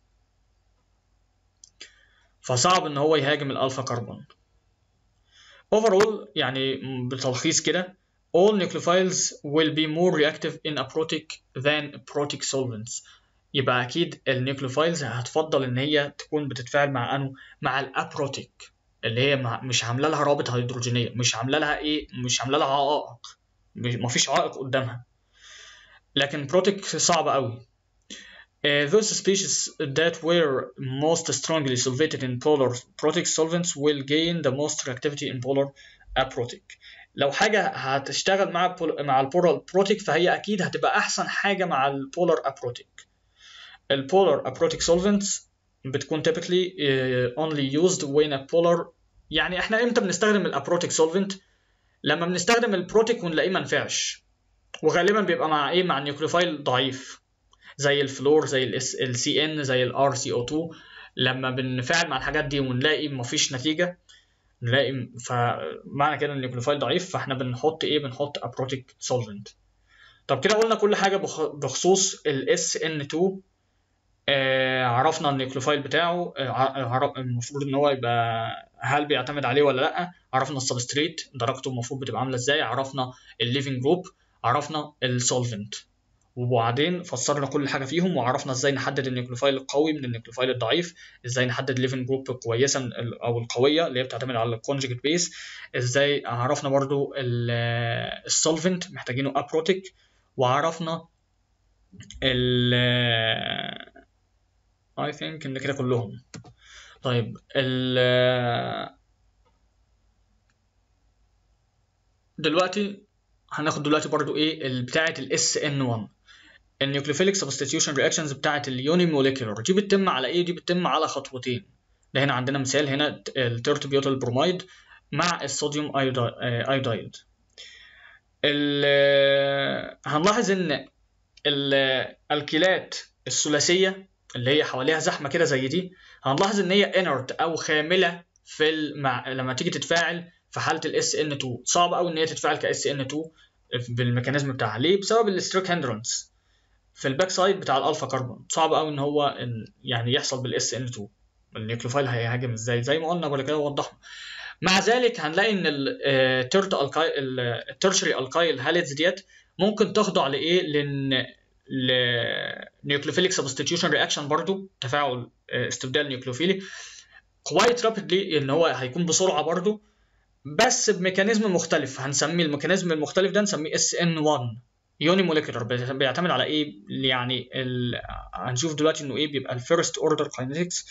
فصعب ان هو يهاجم الالفا كربون overall يعني بتلخيص كده all nucleophiles will be more reactive in aprotic than protic solvents يبقى اكيد النيوكليوفايلز هتفضل ان هي تكون بتتفاعل مع انو مع الابروتيك اللي هي مش عامله لها رابط هيدروجينيه مش عامله لها ايه مش عامله لها عائق مفيش عائق قدامها لكن بروتيك صعب قوي Uh, those species that were most strongly solvated in polar protic solvents will gain the most reactivity in polar aprotic. لو حاجة هتشتغل مع مع البولار بروتيك فهي أكيد هتبقى أحسن حاجة مع البولار أبروتيك. البولار أبروتيك solvents بتكون typically uh, only used when a polar يعني احنا امتى بنستخدم الابروتيك solvent؟ لما بنستخدم البروتيك ونلاقيه منفعش وغالبا بيبقى مع ايه مع النيوكليوفايل ضعيف زي الفلور زي السي ان زي الار سي او 2 لما بنفعل مع الحاجات دي ونلاقي مفيش نتيجه نلاقي فمعنى كده ان النيوكليوفايل ضعيف فاحنا بنحط ايه بنحط ابروتيك سولفنت طب كده قلنا كل حاجه بخصوص الاس ان 2 آه عرفنا النيوكليوفايل بتاعه آه المفروض ان هو يبقى هل بيعتمد عليه ولا لا عرفنا السبستريت درجته المفروض بتبقى عامله ازاي عرفنا الليفنج جروب عرفنا السولفنت وبعدين فسرنا كل حاجه فيهم وعرفنا ازاي نحدد النيوكليوفايل القوي من النيوكليوفايل الضعيف ازاي نحدد الليفنج جروب الكويسه او القويه اللي هي بتعتمد على الكونجكت بيس ازاي عرفنا برضو السولفنت محتاجينه ابروتيك وعرفنا ال اي ثينك ان كده كلهم طيب ال دلوقتي هناخد دلوقتي برضو ايه بتاعه الاس ان 1 النيوكليوفيليك سبستيتيوشن رياكشنز بتاعه اليوني موليكيولر دي بتتم على ايه دي بتتم على خطوتين ده هنا عندنا مثال هنا التيرتوبيوتال بروميد مع الصوديوم ايودايد هنلاحظ ان الالكيلات الثلاثيه اللي هي حواليها زحمه كده زي دي هنلاحظ ان هي انرت او خامله في المع... لما تيجي تتفاعل في حاله الاس ان 2 صعب قوي ان هي تتفاعل كاس ان 2 بالميكانيزم بتاعها ليه بسبب الاستروك هندرنس في الباك سايد بتاع الالفا كربون صعب قوي ان هو إن يعني يحصل بالاس ان 2 النيوكليوفايل هيهاجم ازاي زي ما قلنا قبل كده وضحنا مع ذلك هنلاقي ان التيرت الكاي الترشري الكايل هاليدز ديت ممكن تخضع لايه لان لنيوكليوفيليك سبستيتيوشن رياكشن برضو تفاعل استبدال نيوكليوفيلي كوايت رابيدلي ان هو هيكون بسرعه برضو بس بميكانيزم مختلف هنسميه الميكانيزم المختلف ده نسميه اس ان 1 يوني موليكولر بيعتمد على ايه يعني ال... هنشوف دلوقتي انه ايه بيبقى الفيرست اوردر كاينetics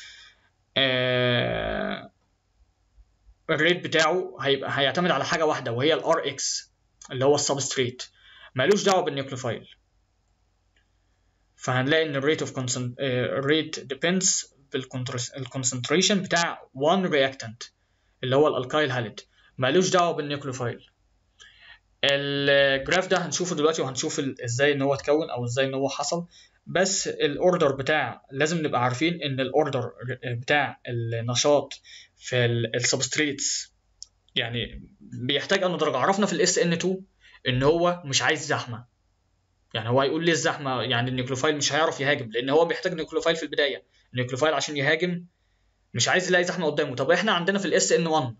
آه... الريت بتاعه هيبقى هيعتمد على حاجه واحده وهي الار اكس اللي هو السبستريت مالوش دعوه بالنيوكليوفايل فهنلاقي ان الريت اوف الريت ديبندز بالكونسنتريشن بتاع 1 رياكتنت اللي هو الالكايل هاليد مالوش دعوه بالنيوكليوفايل الجراف ده هنشوفه دلوقتي وهنشوف ازاي ان هو اتكون او ازاي ان هو حصل بس الاوردر بتاع لازم نبقى عارفين ان الاوردر بتاع النشاط في السبستريتس يعني بيحتاج ان درجه عرفنا في الاس ان 2 ان هو مش عايز زحمه يعني هو هيقول ليه الزحمه يعني النيوكليوفايل مش هيعرف يهاجم لان هو بيحتاج نيوكليوفايل في البدايه النيوكليوفايل عشان يهاجم مش عايز يلاقي زحمه قدامه طب احنا عندنا في الاس ان 1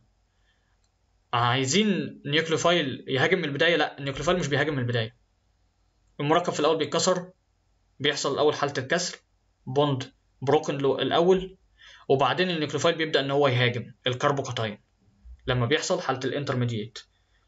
عايزين نيوكليوفايل يهاجم من البدايه لا النيوكليوفايل مش بيهاجم من البدايه المركب في الاول بيتكسر بيحصل الاول حاله الكسر بوند بروكن له الاول وبعدين النيوكليوفايل بيبدا ان هو يهاجم الكربوكاتاين لما بيحصل حاله الانترميديت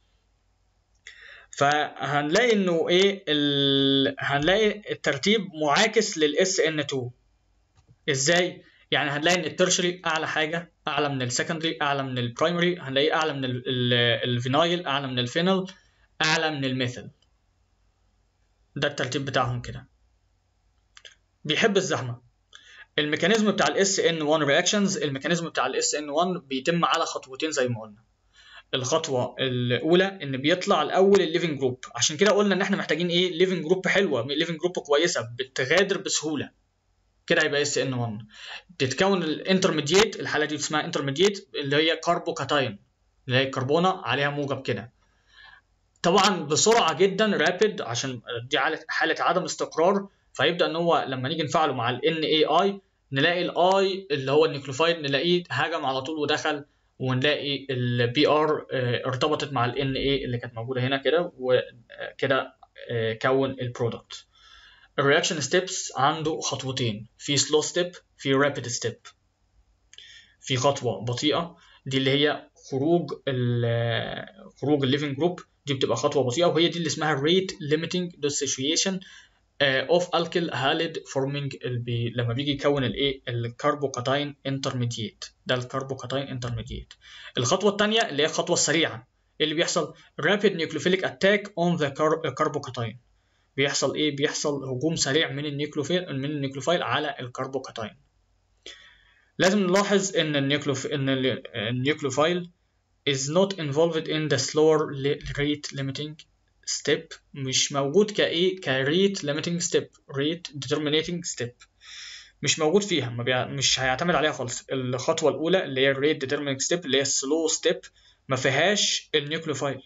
فهنلاقي انه ايه ال... هنلاقي الترتيب معاكس للاس ان 2 ازاي يعني هنلاقي ان الترشري اعلى حاجه اعلى من السكندري اعلى من البرايمري هنلاقيه اعلى من الفينايل اعلى من الفينل اعلى من الميثل ده الترتيب بتاعهم كده بيحب الزحمه الميكانيزم بتاع الاس ان 1 رياكشنز الميكانيزم بتاع الاس ان 1 بيتم على خطوتين زي ما قلنا الخطوه الاولى ان بيطلع الاول الليفنج جروب عشان كده قلنا ان احنا محتاجين ايه ليفنج جروب حلوه ليفنج جروب كويسه بتغادر بسهوله كده هيبقى اس ان 1 تتكون الانترميديت الحاله دي اسمها انترميديت اللي هي كاربوكاتاين اللي هي الكربونه عليها موجب كده طبعا بسرعه جدا رابيد عشان دي حاله عدم استقرار فيبدا ان هو لما نيجي نفعله مع ال NAI نلاقي الاي اللي هو النيوكليوفايد نلاقيه هجم على طول ودخل ونلاقي البي ار ارتبطت مع ال NA اللي كانت موجوده هنا كده وكده كون البرودكت الرياكشن ستيبس عنده خطوتين في سلو ستيب في رابيد ستيب في خطوه بطيئه دي اللي هي خروج ال خروج الليفنج جروب دي بتبقى خطوه بطيئه وهي دي اللي اسمها rate limiting dissociation اوف الكيل هاليد فورمينج لما بيجي يكون الايه الكربوكاتاين انترميديت ده الكربوكاتاين انترميديت الخطوه الثانيه اللي هي الخطوه السريعه اللي بيحصل rapid nucleophilic attack on the carbocation بيحصل ايه بيحصل هجوم سريع من النيوكليوفيل من النيوكليوفايل على الكربوكاتاين لازم نلاحظ ان النيوكليوف ان النيوكليوفايل is not involved in the slower rate limiting step مش موجود كايه كريت limiting step rate determining step مش موجود فيها ما بيع... مش هيعتمد عليها خالص الخطوه الاولى اللي هي rate determining step اللي هي slow step ما فيهاش النيوكليوفايل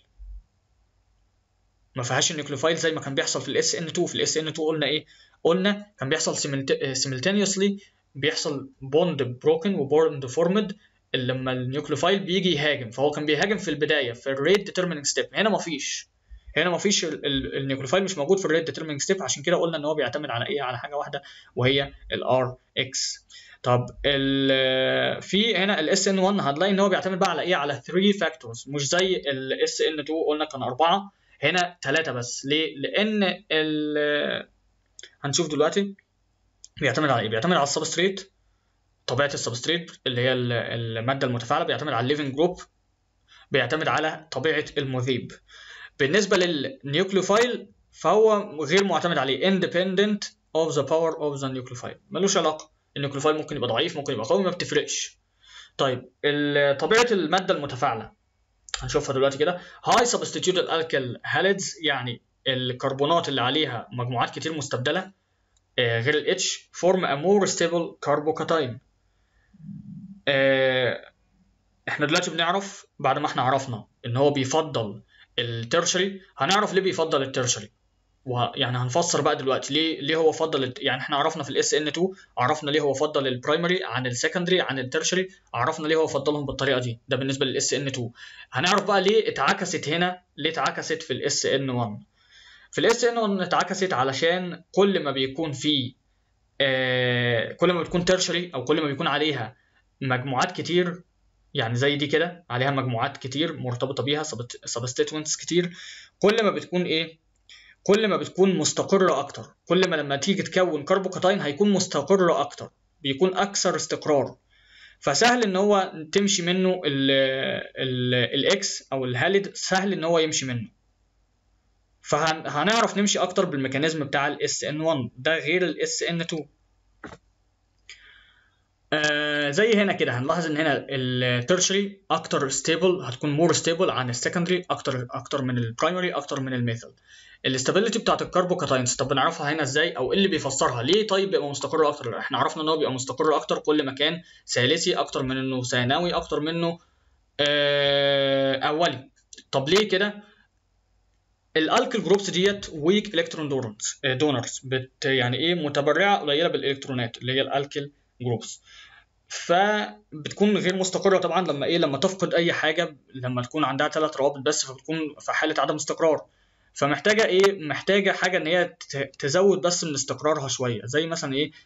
ما فيهاش النيوكليوفايل زي ما كان بيحصل في الاس ان 2 في الاس ان 2 قلنا ايه قلنا كان بيحصل simultaneously بيحصل بوند بروكن وبوند فورمد لما النيوكليوفايل بيجي يهاجم فهو كان بيهاجم في البدايه في الريت ديترميننج ستيب هنا مفيش هنا مفيش النيوكليوفايل مش موجود في الريت ديترميننج ستيب عشان كده قلنا ان هو بيعتمد على ايه على حاجه واحده وهي الار اكس طب ال في هنا الاس ان 1 هتلاقي ان هو بيعتمد بقى على ايه على 3 فاكتورز مش زي الاس ان 2 قلنا كان اربعه هنا ثلاثه بس ليه لان ال هنشوف دلوقتي بيعتمد على ايه بيعتمد على السبستريت طبيعه السبستريت اللي هي الماده المتفاعله بيعتمد على الليفنج جروب بيعتمد على طبيعه المذيب بالنسبه للنيوكليوفايل فهو غير معتمد عليه independent of the power of the nucleophile ملوش علاقه النيوكليوفايل ممكن يبقى ضعيف ممكن يبقى قوي ما بتفرقش طيب طبيعه الماده المتفاعله هنشوفها دلوقتي كده high substituted alkyl halides يعني الكربونات اللي عليها مجموعات كتير مستبدله غير ال H form a more stable carbocation احنا دلوقتي بنعرف بعد ما احنا عرفنا ان هو بيفضل الترشري هنعرف ليه بيفضل الترشري ويعني هنفسر بقى دلوقتي ليه ليه هو فضل يعني احنا عرفنا في الاس ان 2 عرفنا ليه هو فضل البرايمري عن السكندري عن الترشري عرفنا ليه هو فضلهم بالطريقه دي ده بالنسبه للاس ان 2 هنعرف بقى ليه اتعكست هنا ليه اتعكست في الاس ان 1 في الاس ان 1 اتعكست علشان كل ما بيكون في آه كل ما بتكون ترشري او كل ما بيكون عليها مجموعات كتير يعني زي دي كده عليها مجموعات كتير مرتبطه بيها سبستيتوينتس كتير كل ما بتكون ايه كل ما بتكون مستقره اكتر كل ما لما تيجي تكون كربوكاتاين هيكون مستقر اكتر بيكون اكثر استقرار فسهل ان هو تمشي منه الاكس او الهاليد سهل ان هو يمشي منه فهنعرف نمشي اكتر بالميكانيزم بتاع الاس ان 1 ده غير الاس ان 2 آه زي هنا كده هنلاحظ ان هنا الترشري اكتر ستيبل هتكون مور ستيبل عن السكندري اكتر اكتر من البرايمري اكتر من الميثل الاستابيليتي بتاعت الكربوكاتاينز طب بنعرفها هنا ازاي او ايه اللي بيفسرها ليه طيب بيبقى مستقر اكتر احنا عرفنا ان هو بيبقى مستقر اكتر كل ما كان ثالثي اكتر من انه ثانوي اكتر منه آه اولي طب ليه كده الالكل جروبس ديت ويك الكترون دونرز دونرز بت يعني ايه متبرعه قليله بالالكترونات اللي هي الالكل جروبس فبتكون غير مستقره طبعا لما ايه لما تفقد اي حاجه لما تكون عندها ثلاث روابط بس فبتكون في حاله عدم استقرار فمحتاجه ايه محتاجه حاجه ان هي تزود بس من استقرارها شويه زي مثلا ايه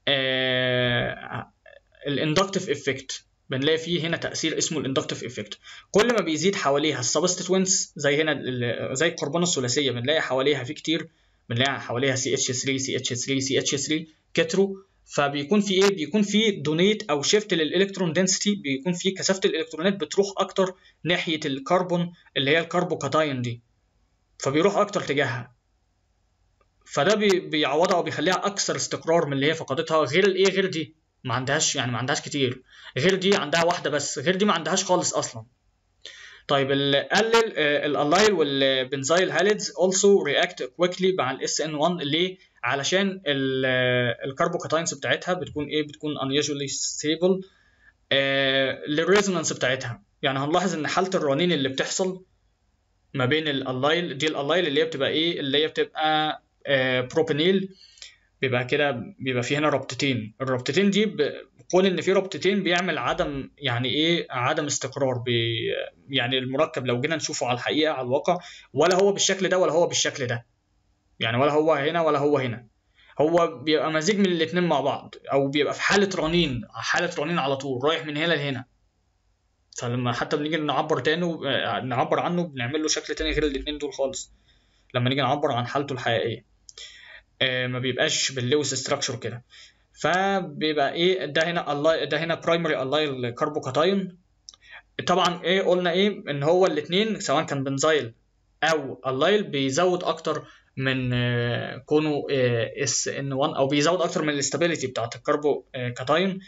آه الاندكتيف افكت بنلاقي فيه هنا تاثير اسمه الاندكتيف افكت كل ما بيزيد حواليها السبستيتوينتس زي هنا زي الكربون الثلاثيه بنلاقي حواليها في كتير بنلاقي حواليها سي اتش 3 سي اتش 3 سي اتش 3 كتروا فبيكون في ايه بيكون في دونيت او شيفت للالكترون دنسيتي بيكون في كثافه الالكترونات بتروح اكتر ناحيه الكربون اللي هي الكربوكاتاين دي فبيروح اكتر تجاهها فده بي بيعوضها وبيخليها اكثر استقرار من اللي هي فقدتها غير الايه غير دي ما عندهاش يعني ما عندهاش كتير غير دي عندها واحده بس غير دي ما عندهاش خالص اصلا طيب قلل الاليل والبنزايل هاليدز also react quickly مع الاس ان 1 ليه؟ علشان الكربوكاتاينز بتاعتها بتكون ايه؟ بتكون unusually stable آه للريزونانس بتاعتها يعني هنلاحظ ان حاله الرنين اللي بتحصل ما بين الاليل دي الاليل اللي هي بتبقى ايه؟ اللي هي بتبقى آه بروبينيل بيبقى كده بيبقى في هنا ربطتين الربطتين دي كون ان في ربطتين بيعمل عدم يعني ايه عدم استقرار بي يعني المركب لو جينا نشوفه على الحقيقه على الواقع ولا هو بالشكل ده ولا هو بالشكل ده يعني ولا هو هنا ولا هو هنا هو بيبقى مزيج من الاتنين مع بعض او بيبقى في حاله رنين حاله رنين على طول رايح من هنا لهنا فلما حتى بنيجي نعبر تاني نعبر عنه بنعمل له شكل تاني غير الاتنين دول خالص لما نيجي نعبر عن حالته الحقيقيه ما بيبقاش باللوس ستراكشر كده فبيبقى ايه ده هنا الله ده هنا برايمري اللايل كاربوكاتاين طبعا ايه قلنا ايه ان هو الاثنين سواء كان بنزايل او اللايل بيزود اكتر من كونه اس ان 1 او بيزود اكتر من الاستابيليتي بتاعت الكربو كاتاين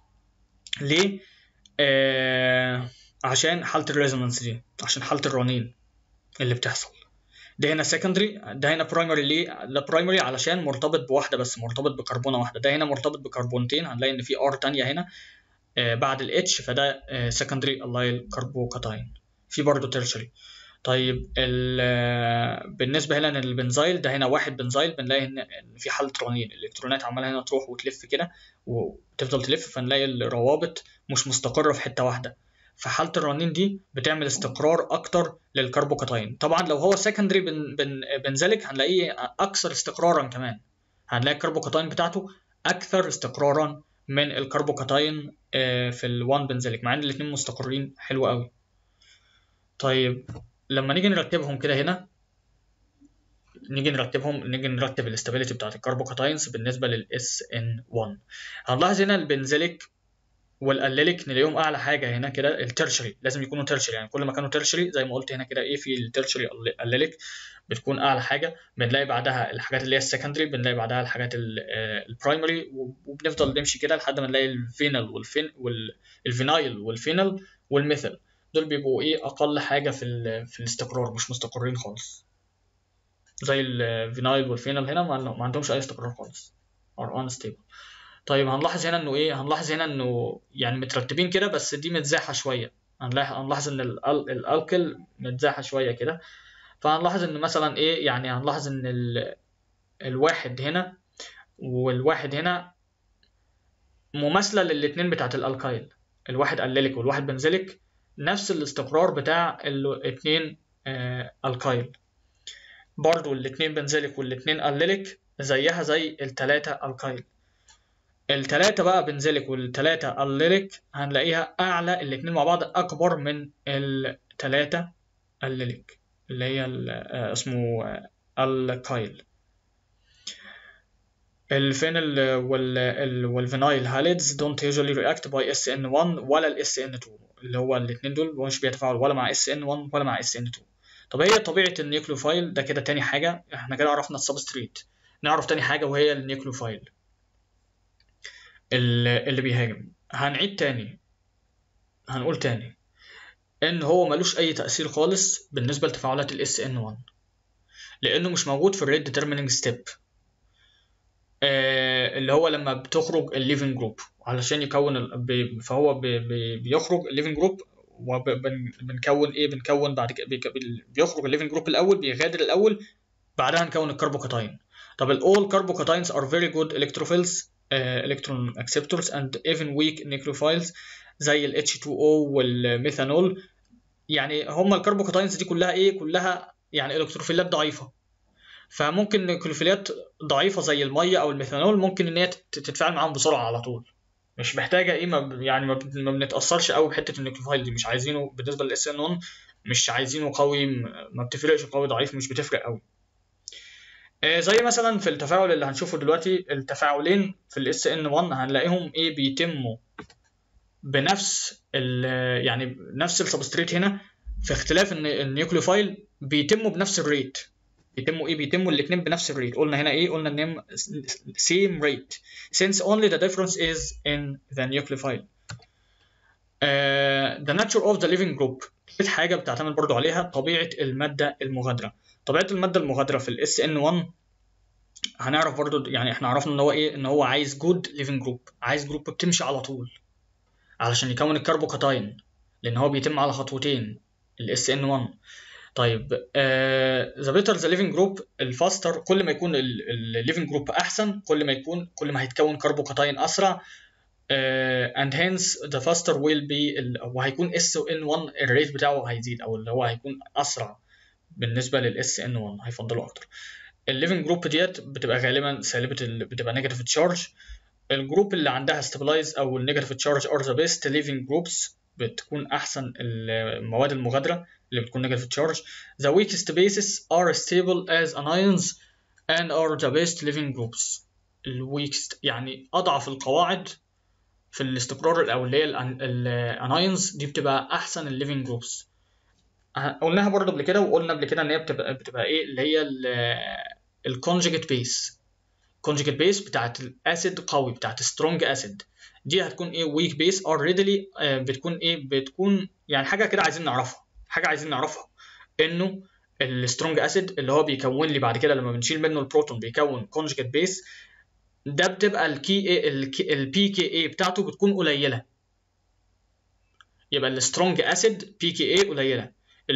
ليه آه عشان حاله الريزونانس دي عشان حاله الرنين اللي بتحصل ده هنا سكندري ده هنا برايمري ليه ده برايمري علشان مرتبط بواحده بس مرتبط بكربونه واحده ده هنا مرتبط بكربونتين هنلاقي ان في ار تانية هنا آه بعد الاتش فده سكندري اللايل كاربوكاتاين في برضه تيرشري طيب بالنسبه هنا للبنزايل ده هنا واحد بنزايل بنلاقي ان في حاله رنين الالكترونات عماله هنا تروح وتلف كده وتفضل تلف فنلاقي الروابط مش مستقره في حته واحده فحاله الرنين دي بتعمل استقرار اكتر للكربوكاتاين طبعا لو هو سكندري بن بن بنزلك هنلاقيه اكثر استقرارا كمان هنلاقي الكربوكاتاين بتاعته اكثر استقرارا من الكربوكاتاين في ال1 بنزلك مع ان الاثنين مستقرين حلو قوي طيب لما نيجي نرتبهم كده هنا نيجي نرتبهم نيجي نرتب الاستابيليتي بتاعت الكربوكاتاينز بالنسبه للاس ان 1 هنلاحظ هنا البنزليك والاليليك نلاقيهم اعلى حاجه هنا كده الترشري لازم يكونوا ترشري يعني كل ما كانوا ترشري زي ما قلت هنا كده ايه في الترشري الاليليك بتكون اعلى حاجه بنلاقي بعدها الحاجات اللي هي السكندري بنلاقي بعدها الحاجات البرايمري وبنفضل نمشي كده لحد ما نلاقي الفينل والفين والفينايل والفينل والميثل دول بيبقوا ايه اقل حاجه في في الاستقرار مش مستقرين خالص زي الفينايل والفينل هنا ما عندهمش اي استقرار خالص are unstable طيب هنلاحظ هنا انه ايه هنلاحظ هنا انه يعني مترتبين كده بس دي متزاحه شويه هنلاحظ ان الالكل متزاحه شويه كده فهنلاحظ ان مثلا ايه يعني هنلاحظ ان ال... الواحد هنا والواحد هنا مماثله للاتنين بتاعت الالكايل الواحد اليليك والواحد بنزليك نفس الاستقرار بتاع الاتنين آه الكايل برضو الاتنين بنزليك والاتنين اليليك زيها زي التلاتة الكايل التلاتة بقى بنزليك والتلاتة الليليك هنلاقيها أعلى الاتنين مع بعض أكبر من التلاتة الليليك اللي هي اسمه الكايل الفينل والفينايل هاليدز don't usually react by SN1 ولا ال SN2 اللي هو الاتنين دول مش بيتفاعلوا ولا مع SN1 ولا مع SN2 طب هي طبيعة النيوكليوفايل ده كده تاني حاجة احنا كده عرفنا السبستريت نعرف تاني حاجة وهي النيوكليوفايل اللي بيهاجم هنعيد تاني هنقول تاني ان هو ملوش اي تأثير خالص بالنسبة لتفاعلات ال SN1 لانه مش موجود في الريت ديترميننج ستيب اللي هو لما بتخرج الليفنج جروب علشان يكون ال... فهو بي... بي... بيخرج الليفنج جروب وبنكون ايه بنكون بعد كده بيخرج الليفنج جروب الاول بيغادر الاول بعدها نكون الكربوكاتاين طب الاول كربوكاتاينز are very good electrophiles electron acceptors and even weak nucleophiles زي ال H2O والميثانول يعني هم الكربوكاتاينز دي كلها ايه كلها يعني الكتروفيلات ضعيفه فممكن النيوكليوفيلات ضعيفه زي الميه او الميثانول ممكن ان هي تتفاعل معاهم بسرعه على طول مش محتاجه ايه ما يعني ما بنتاثرش قوي بحته النيوكليوفايل دي مش عايزينه بالنسبه للاس ان 1 مش عايزينه قوي ما بتفرقش قوي ضعيف مش بتفرق قوي زي مثلا في التفاعل اللي هنشوفه دلوقتي التفاعلين في الاس ان 1 هنلاقيهم ايه بيتموا بنفس ال يعني نفس السبستريت هنا في اختلاف ان النيوكليوفايل بيتموا بنفس الريت بيتموا ايه بيتموا الاثنين بنفس الريت قلنا هنا ايه قلنا ان same rate since only the difference is in the nucleophile the nature of the living group حاجه بتعتمد برضو عليها طبيعه الماده المغادره طبيعه الماده المغادره في الاس ان 1 هنعرف برضو يعني احنا عرفنا ان هو ايه ان هو عايز جود ليفنج جروب عايز جروب بتمشي على طول علشان يكون الكربوكاتاين لان هو بيتم على خطوتين الاس ان 1 طيب ذا بيتر ذا ليفنج جروب الفاستر كل ما يكون الليفنج جروب احسن كل ما يكون كل ما هيتكون كربوكاتاين اسرع اند هينس ذا فاستر ويل بي وهيكون اس ان 1 الريت بتاعه هيزيد او اللي هو هيكون اسرع بالنسبه للاس ان 1 هيفضله اكتر الليفنج جروب ديت بتبقى غالبا سالبه ال... بتبقى نيجاتيف تشارج الجروب اللي عندها ستابلايز او النيجاتيف تشارج ار ذا بيست ليفنج جروبس بتكون احسن المواد المغادره اللي بتكون نيجاتيف تشارج the weakest bases are stable as anions and are the best living groups الويكست يعني اضعف القواعد في الاستقرار او اللي هي الاناينز دي بتبقى احسن الليفنج جروبس قلناها برضه قبل كده وقلنا قبل كده ان هي بتبقى بتبقى ايه اللي هي الكونجكت بيس كونجكت بيس بتاعت الاسيد قوي بتاعت سترونج اسيد دي هتكون ايه ويك بيس اور ريدلي بتكون ايه بتكون يعني حاجه كده عايزين نعرفها حاجه عايزين نعرفها انه السترونج اسيد اللي هو بيكون لي بعد كده لما بنشيل منه البروتون بيكون كونجكت بيس ده بتبقى الكي اي البي كي اي بتاعته بتكون قليله يبقى السترونج اسيد بي كي اي قليله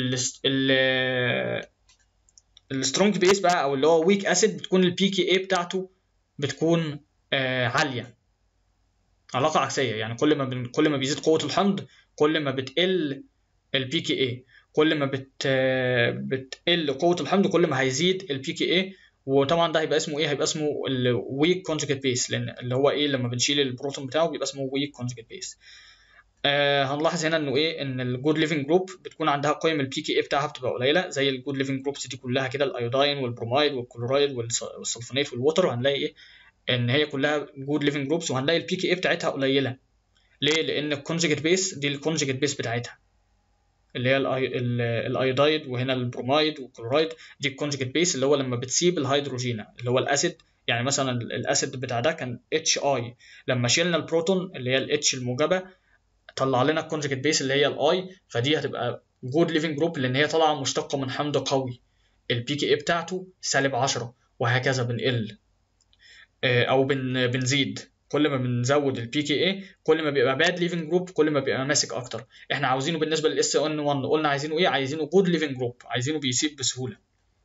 السترونج بيس بقى او اللي هو ويك اسيد بتكون البي كي اي بتاعته بتكون آه عاليه علاقه عكسيه يعني كل ما بن... كل ما بيزيد قوه الحمض كل ما بتقل البي كي اي كل ما بت... بتقل قوه الحمض كل ما هيزيد البي كي اي وطبعا ده هيبقى اسمه ايه هيبقى اسمه الويك كونجكت بيس لان اللي هو ايه لما بنشيل البروتون بتاعه بيبقى اسمه ويك كونجكت بيس آه هنلاحظ هنا انه ايه ان الجود ليفنج جروب بتكون عندها قيم البي كي اي بتاعها بتبقى قليله زي الجود ليفنج جروبس دي كلها كده الايوداين والبرومايد والكلورايد والسلفونات والووتر وهنلاقي ايه ان هي كلها جود ليفنج جروبس وهنلاقي البي كي اي بتاعتها قليله ليه لان الكونجكت بيس دي الكونجكت بيس بتاعتها اللي هي الايودايد وهنا البرومايد والكلورايد دي الكونجكت بيس اللي هو لما بتسيب الهيدروجين اللي هو الاسيد يعني مثلا الاسيد بتاع ده كان اتش اي لما شيلنا البروتون اللي هي الاتش الموجبه طلع لنا الكونجكت بيس اللي هي الاي فدي هتبقى جود ليفنج جروب لان هي طالعه مشتقه من حمض قوي البي كي اي بتاعته سالب 10 وهكذا بنقل او بن بنزيد كل ما بنزود البي كي اي كل ما بيبقى باد ليفنج جروب كل ما بيبقى ماسك اكتر احنا عاوزينه بالنسبه للاس ان 1 قلنا عايزينه ايه عايزينه جود ليفنج جروب عايزينه بيسيب بسهوله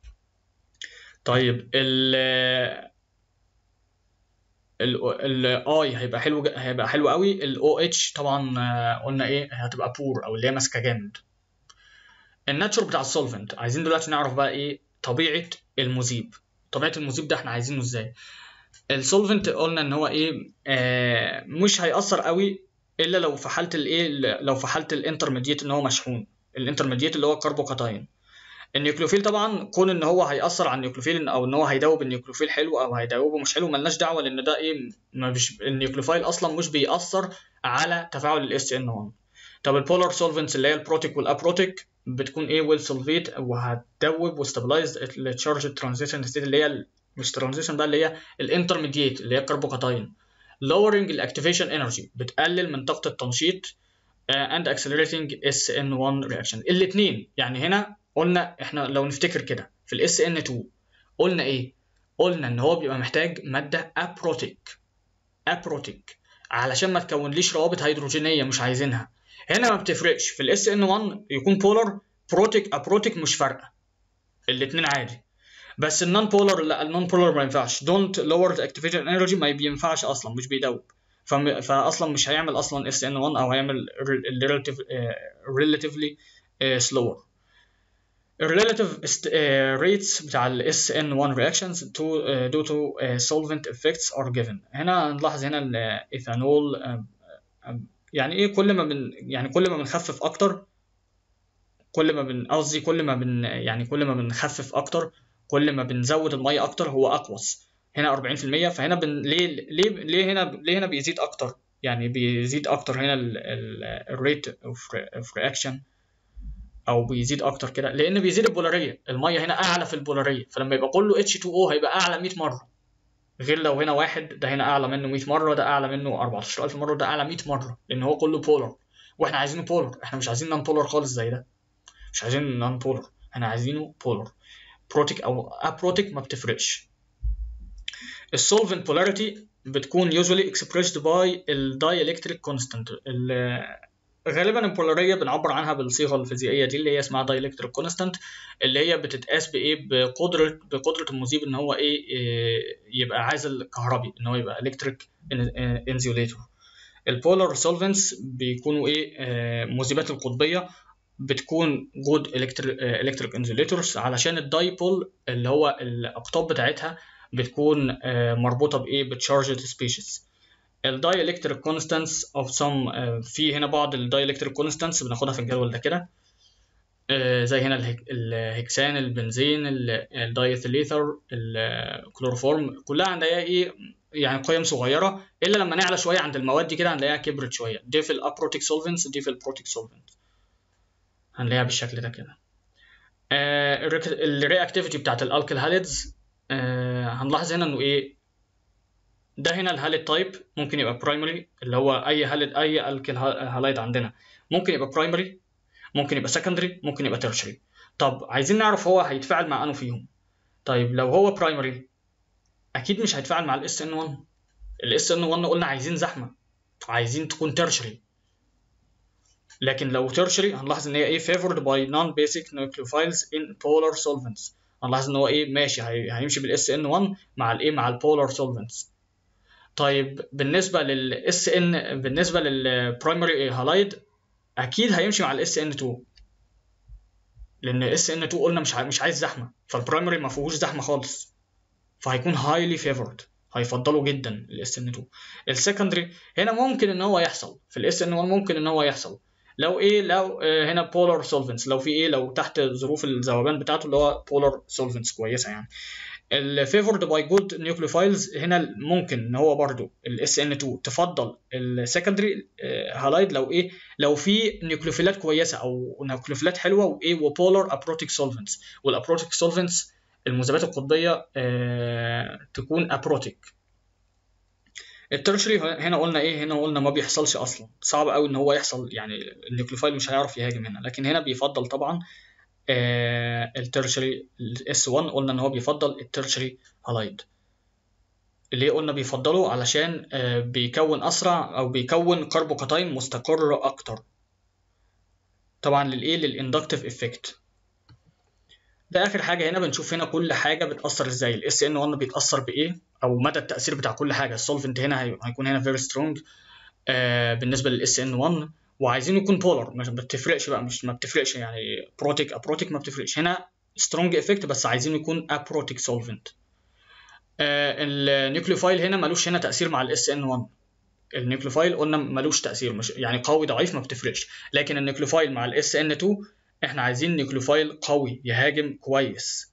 طيب ال الاي هيبقى حلو هيبقى حلو قوي الاو اتش طبعا قلنا ايه هتبقى بور او اللي هي ماسكه جامد الناتشر بتاع السولفنت عايزين دلوقتي نعرف بقى ايه طبيعه المذيب طبيعه المذيب ده احنا عايزينه ازاي السولفنت قلنا ان هو ايه آه مش هيأثر قوي الا لو في حاله الايه لو في حاله الانترميديت ان هو مشحون الانترميديت اللي هو الكربوكاتاين النيوكليوفيل طبعا كون ان هو هيأثر على النيوكليوفيل او ان هو هيدوب النيوكليوفيل حلو او هيدوبه مش حلو ملناش دعوه لان ده ايه ما بيش النيوكليوفايل اصلا مش بيأثر على تفاعل الاس ان 1 طب البولار سولفنتس اللي هي البروتيك والابروتيك بتكون ايه ويل سولفيت وهتدوب وستابلايز التشارج ترانزيشن ستيت اللي هي مش ترانزيشن بقى اللي هي الانترميديت اللي هي الكربوكاتاين lowering الاكتيفيشن انرجي بتقلل من طاقه التنشيط uh, and accelerating SN1 reaction الاثنين يعني هنا قلنا احنا لو نفتكر كده في الاس ان 2 قلنا ايه قلنا ان هو بيبقى محتاج ماده ابروتيك ابروتيك علشان ما تكونليش روابط هيدروجينيه مش عايزينها هنا ما بتفرقش في الاس ان 1 يكون بولر بروتيك ابروتيك مش فارقه الاثنين عادي بس النون بولر لا النون بولر ما ينفعش دونت لور ذا اكتيفيشن انرجي ما بينفعش اصلا مش بيدوب فاصلا مش هيعمل اصلا اس ان 1 او هيعمل ريلاتيفلي سلور الريلاتيف rates بتاع ال SN1 reactions to, uh, due to uh, solvent effects are given هنا نلاحظ هنا الايثانول uh, يعني ايه كل ما بن يعني كل ما بنخفف اكتر كل ما بن قصدي كل ما بن يعني كل ما بنخفف اكتر كل ما بنزود الميه اكتر هو اقوس هنا 40% فهنا بن ليه ليه ليه هنا ليه هنا بيزيد اكتر يعني بيزيد اكتر هنا الريت اوف رياكشن او بيزيد اكتر كده لان بيزيد البولاريه الميه هنا اعلى في البولاريه فلما يبقى كله H2O هيبقى اعلى 100 مره غير لو هنا واحد ده هنا اعلى منه 100 مره ده اعلى منه 14000 مره ده اعلى 100 مره لان هو كله بولار واحنا عايزينه بولر احنا مش عايزين نون بولر خالص زي ده مش عايزين نون بولر احنا عايزينه بولر بروتيك او ابروتيك ما بتفرقش السولفنت بولاريتي بتكون usually expressed by ال dielectric constant غالبا البولاريه بنعبر عنها بالصيغه الفيزيائيه دي اللي هي اسمها dielectric constant اللي هي بتتقاس بايه بقدره بقدره المذيب ان هو ايه يبقى عازل كهربي ان هو يبقى electric insulator البولار سولفنتس بيكونوا ايه مذيبات القطبيه بتكون جود الكتريك انسوليتورز علشان الدايبول اللي هو الاقطاب بتاعتها بتكون مربوطه بايه بتشارجد سبيشيز الدايلكتريك كونستانس اوف سم في هنا بعض الدايلكتريك كونستانس بناخدها في الجدول ده كده زي هنا الهكسان البنزين الدايثليثر الكلوروفورم كلها عندها ايه يعني قيم صغيره الا لما نعلى شويه عند المواد دي كده هنلاقيها كبرت شويه دي في الابروتيك سولفنتس دي في البروتيك سولفنت هنلاقيها بالشكل ده كده آه الرياكتيفيتي بتاعت الالكل هاليدز آه هنلاحظ هنا انه ايه ده هنا الهاليد تايب ممكن يبقى برايمري اللي هو اي هاليد اي الكل هالايد عندنا ممكن يبقى برايمري ممكن يبقى سكندري ممكن يبقى تيرشري طب عايزين نعرف هو هيتفاعل مع انه فيهم طيب لو هو برايمري اكيد مش هيتفاعل مع الاس ان 1 الاس ان 1 قلنا عايزين زحمه عايزين تكون تيرشري لكن لو تيرشري هنلاحظ ان هي ايه favored by non-basic nucleophiles in polar solvents هنلاحظ ان هو ايه ماشي هيمشي بالاس ان 1 مع الايه مع البولار solvents طيب بالنسبه للاس ان بالنسبه للبرايمري هالايد اكيد هيمشي مع الاس ان 2 لان اس ان 2 قلنا مش مش عايز زحمه فالبرايمري ما فيهوش زحمه خالص فهيكون هايلي فيفورد هيفضلوا جدا الاس ان 2 السكندري هنا ممكن ان هو يحصل في الاس ان 1 ممكن ان هو يحصل لو ايه لو هنا بولار سولفنتس لو في ايه لو تحت ظروف الذوبان بتاعته اللي هو بولار سولفنتس كويسه يعني الفيفورد باي جود نيوكليوفايلز هنا ممكن ان هو برضو الاس ان 2 تفضل السكندري هالايد لو ايه لو في نيوكليوفيلات كويسه او نيوكليوفيلات حلوه وايه وبولار ابروتيك سولفنتس والابروتيك سولفنتس المذيبات القطبيه آه تكون ابروتيك الترشري هنا قلنا ايه هنا قلنا ما بيحصلش اصلا صعب قوي ان هو يحصل يعني النيوكليوفايل مش هيعرف يهاجم هنا لكن هنا بيفضل طبعا آه الترشري الاس 1 قلنا ان هو بيفضل الترشري هالايد ليه قلنا بيفضله علشان آه بيكون اسرع او بيكون كربوكاتاين مستقر اكتر طبعا للايه للاندكتيف افكت ده اخر حاجه هنا بنشوف هنا كل حاجه بتاثر ازاي الاس ان 1 بيتاثر بايه او مدى التاثير بتاع كل حاجه السولفنت هنا هيكون هنا فيري سترونج آه بالنسبه للاس ان 1 وعايزين يكون بولر ما بتفرقش بقى مش ما بتفرقش يعني بروتيك ابروتيك ما بتفرقش هنا سترونج افكت بس عايزين يكون ابروتيك سولفنت آه النيوكليوفايل هنا ملوش هنا تاثير مع الاس ان 1 النيوكليوفايل قلنا ملوش تاثير مش يعني قوي ضعيف ما بتفرقش لكن النيوكليوفايل مع الاس ان 2 احنا عايزين نيوكليوفايل قوي يهاجم كويس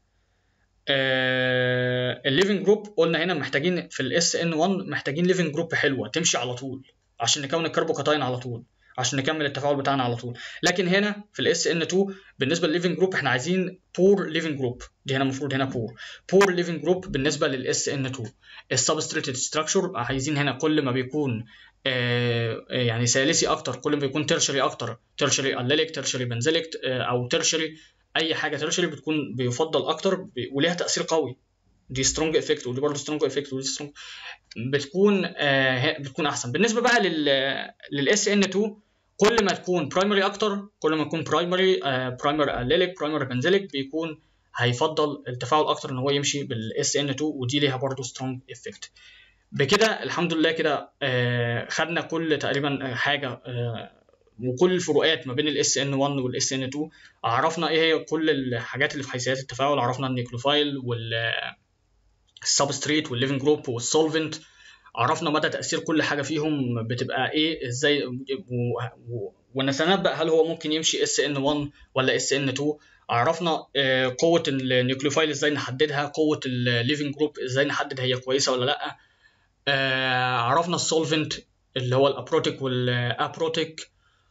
آه الليفنج جروب قلنا هنا محتاجين في الاس ان 1 محتاجين ليفنج جروب حلوه تمشي على طول عشان نكون الكربوكاتاين على طول عشان نكمل التفاعل بتاعنا على طول لكن هنا في الاس ان 2 بالنسبه للليفنج جروب احنا عايزين بور ليفنج جروب دي هنا المفروض هنا بور بور ليفنج جروب بالنسبه للاس ان 2 السبستريتد ستراكشر عايزين هنا كل ما بيكون آه يعني ثالثي اكتر كل ما بيكون ترشري اكتر ترشري اليليك ترشري بنزليك آه او ترشري اي حاجه ترشري بتكون بيفضل اكتر وليها تاثير قوي دي سترونج افكت ودي برضه سترونج افكت ودي سترونج بتكون آه بتكون احسن بالنسبه بقى لل للاس ان 2 كل ما تكون برايمري اكتر كل ما يكون برايمري برايمر اليليك برايمر بنزليك بيكون هيفضل التفاعل اكتر ان هو يمشي بالاس ان 2 ودي ليها برضه سترونج افكت بكده الحمد لله كده آه خدنا كل تقريبا حاجه آه وكل الفروقات ما بين الاس ان 1 والاس ان 2 عرفنا ايه هي كل الحاجات اللي في حيثيات التفاعل عرفنا النيوكليوفايل وال السبستريت والليفنج جروب والسولفنت عرفنا مدى تاثير كل حاجه فيهم بتبقى ايه ازاي ونتنبأ هل هو ممكن يمشي اس ان 1 ولا اس ان 2 عرفنا آه قوه النيوكليوفايل ازاي نحددها قوه الليفنج جروب ازاي نحدد هي كويسه ولا لا آه عرفنا السولفنت اللي هو الابروتيك والابروتيك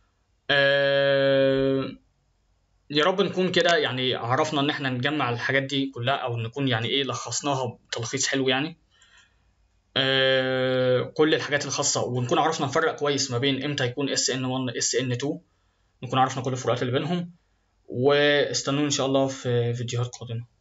آه يا رب نكون كده يعني عرفنا ان احنا نجمع الحاجات دي كلها او نكون يعني ايه لخصناها بتلخيص حلو يعني آه كل الحاجات الخاصه ونكون عرفنا نفرق كويس ما بين امتى يكون اس ان 1 اس ان 2 نكون عرفنا كل الفروقات اللي بينهم واستنوني ان شاء الله في فيديوهات قادمه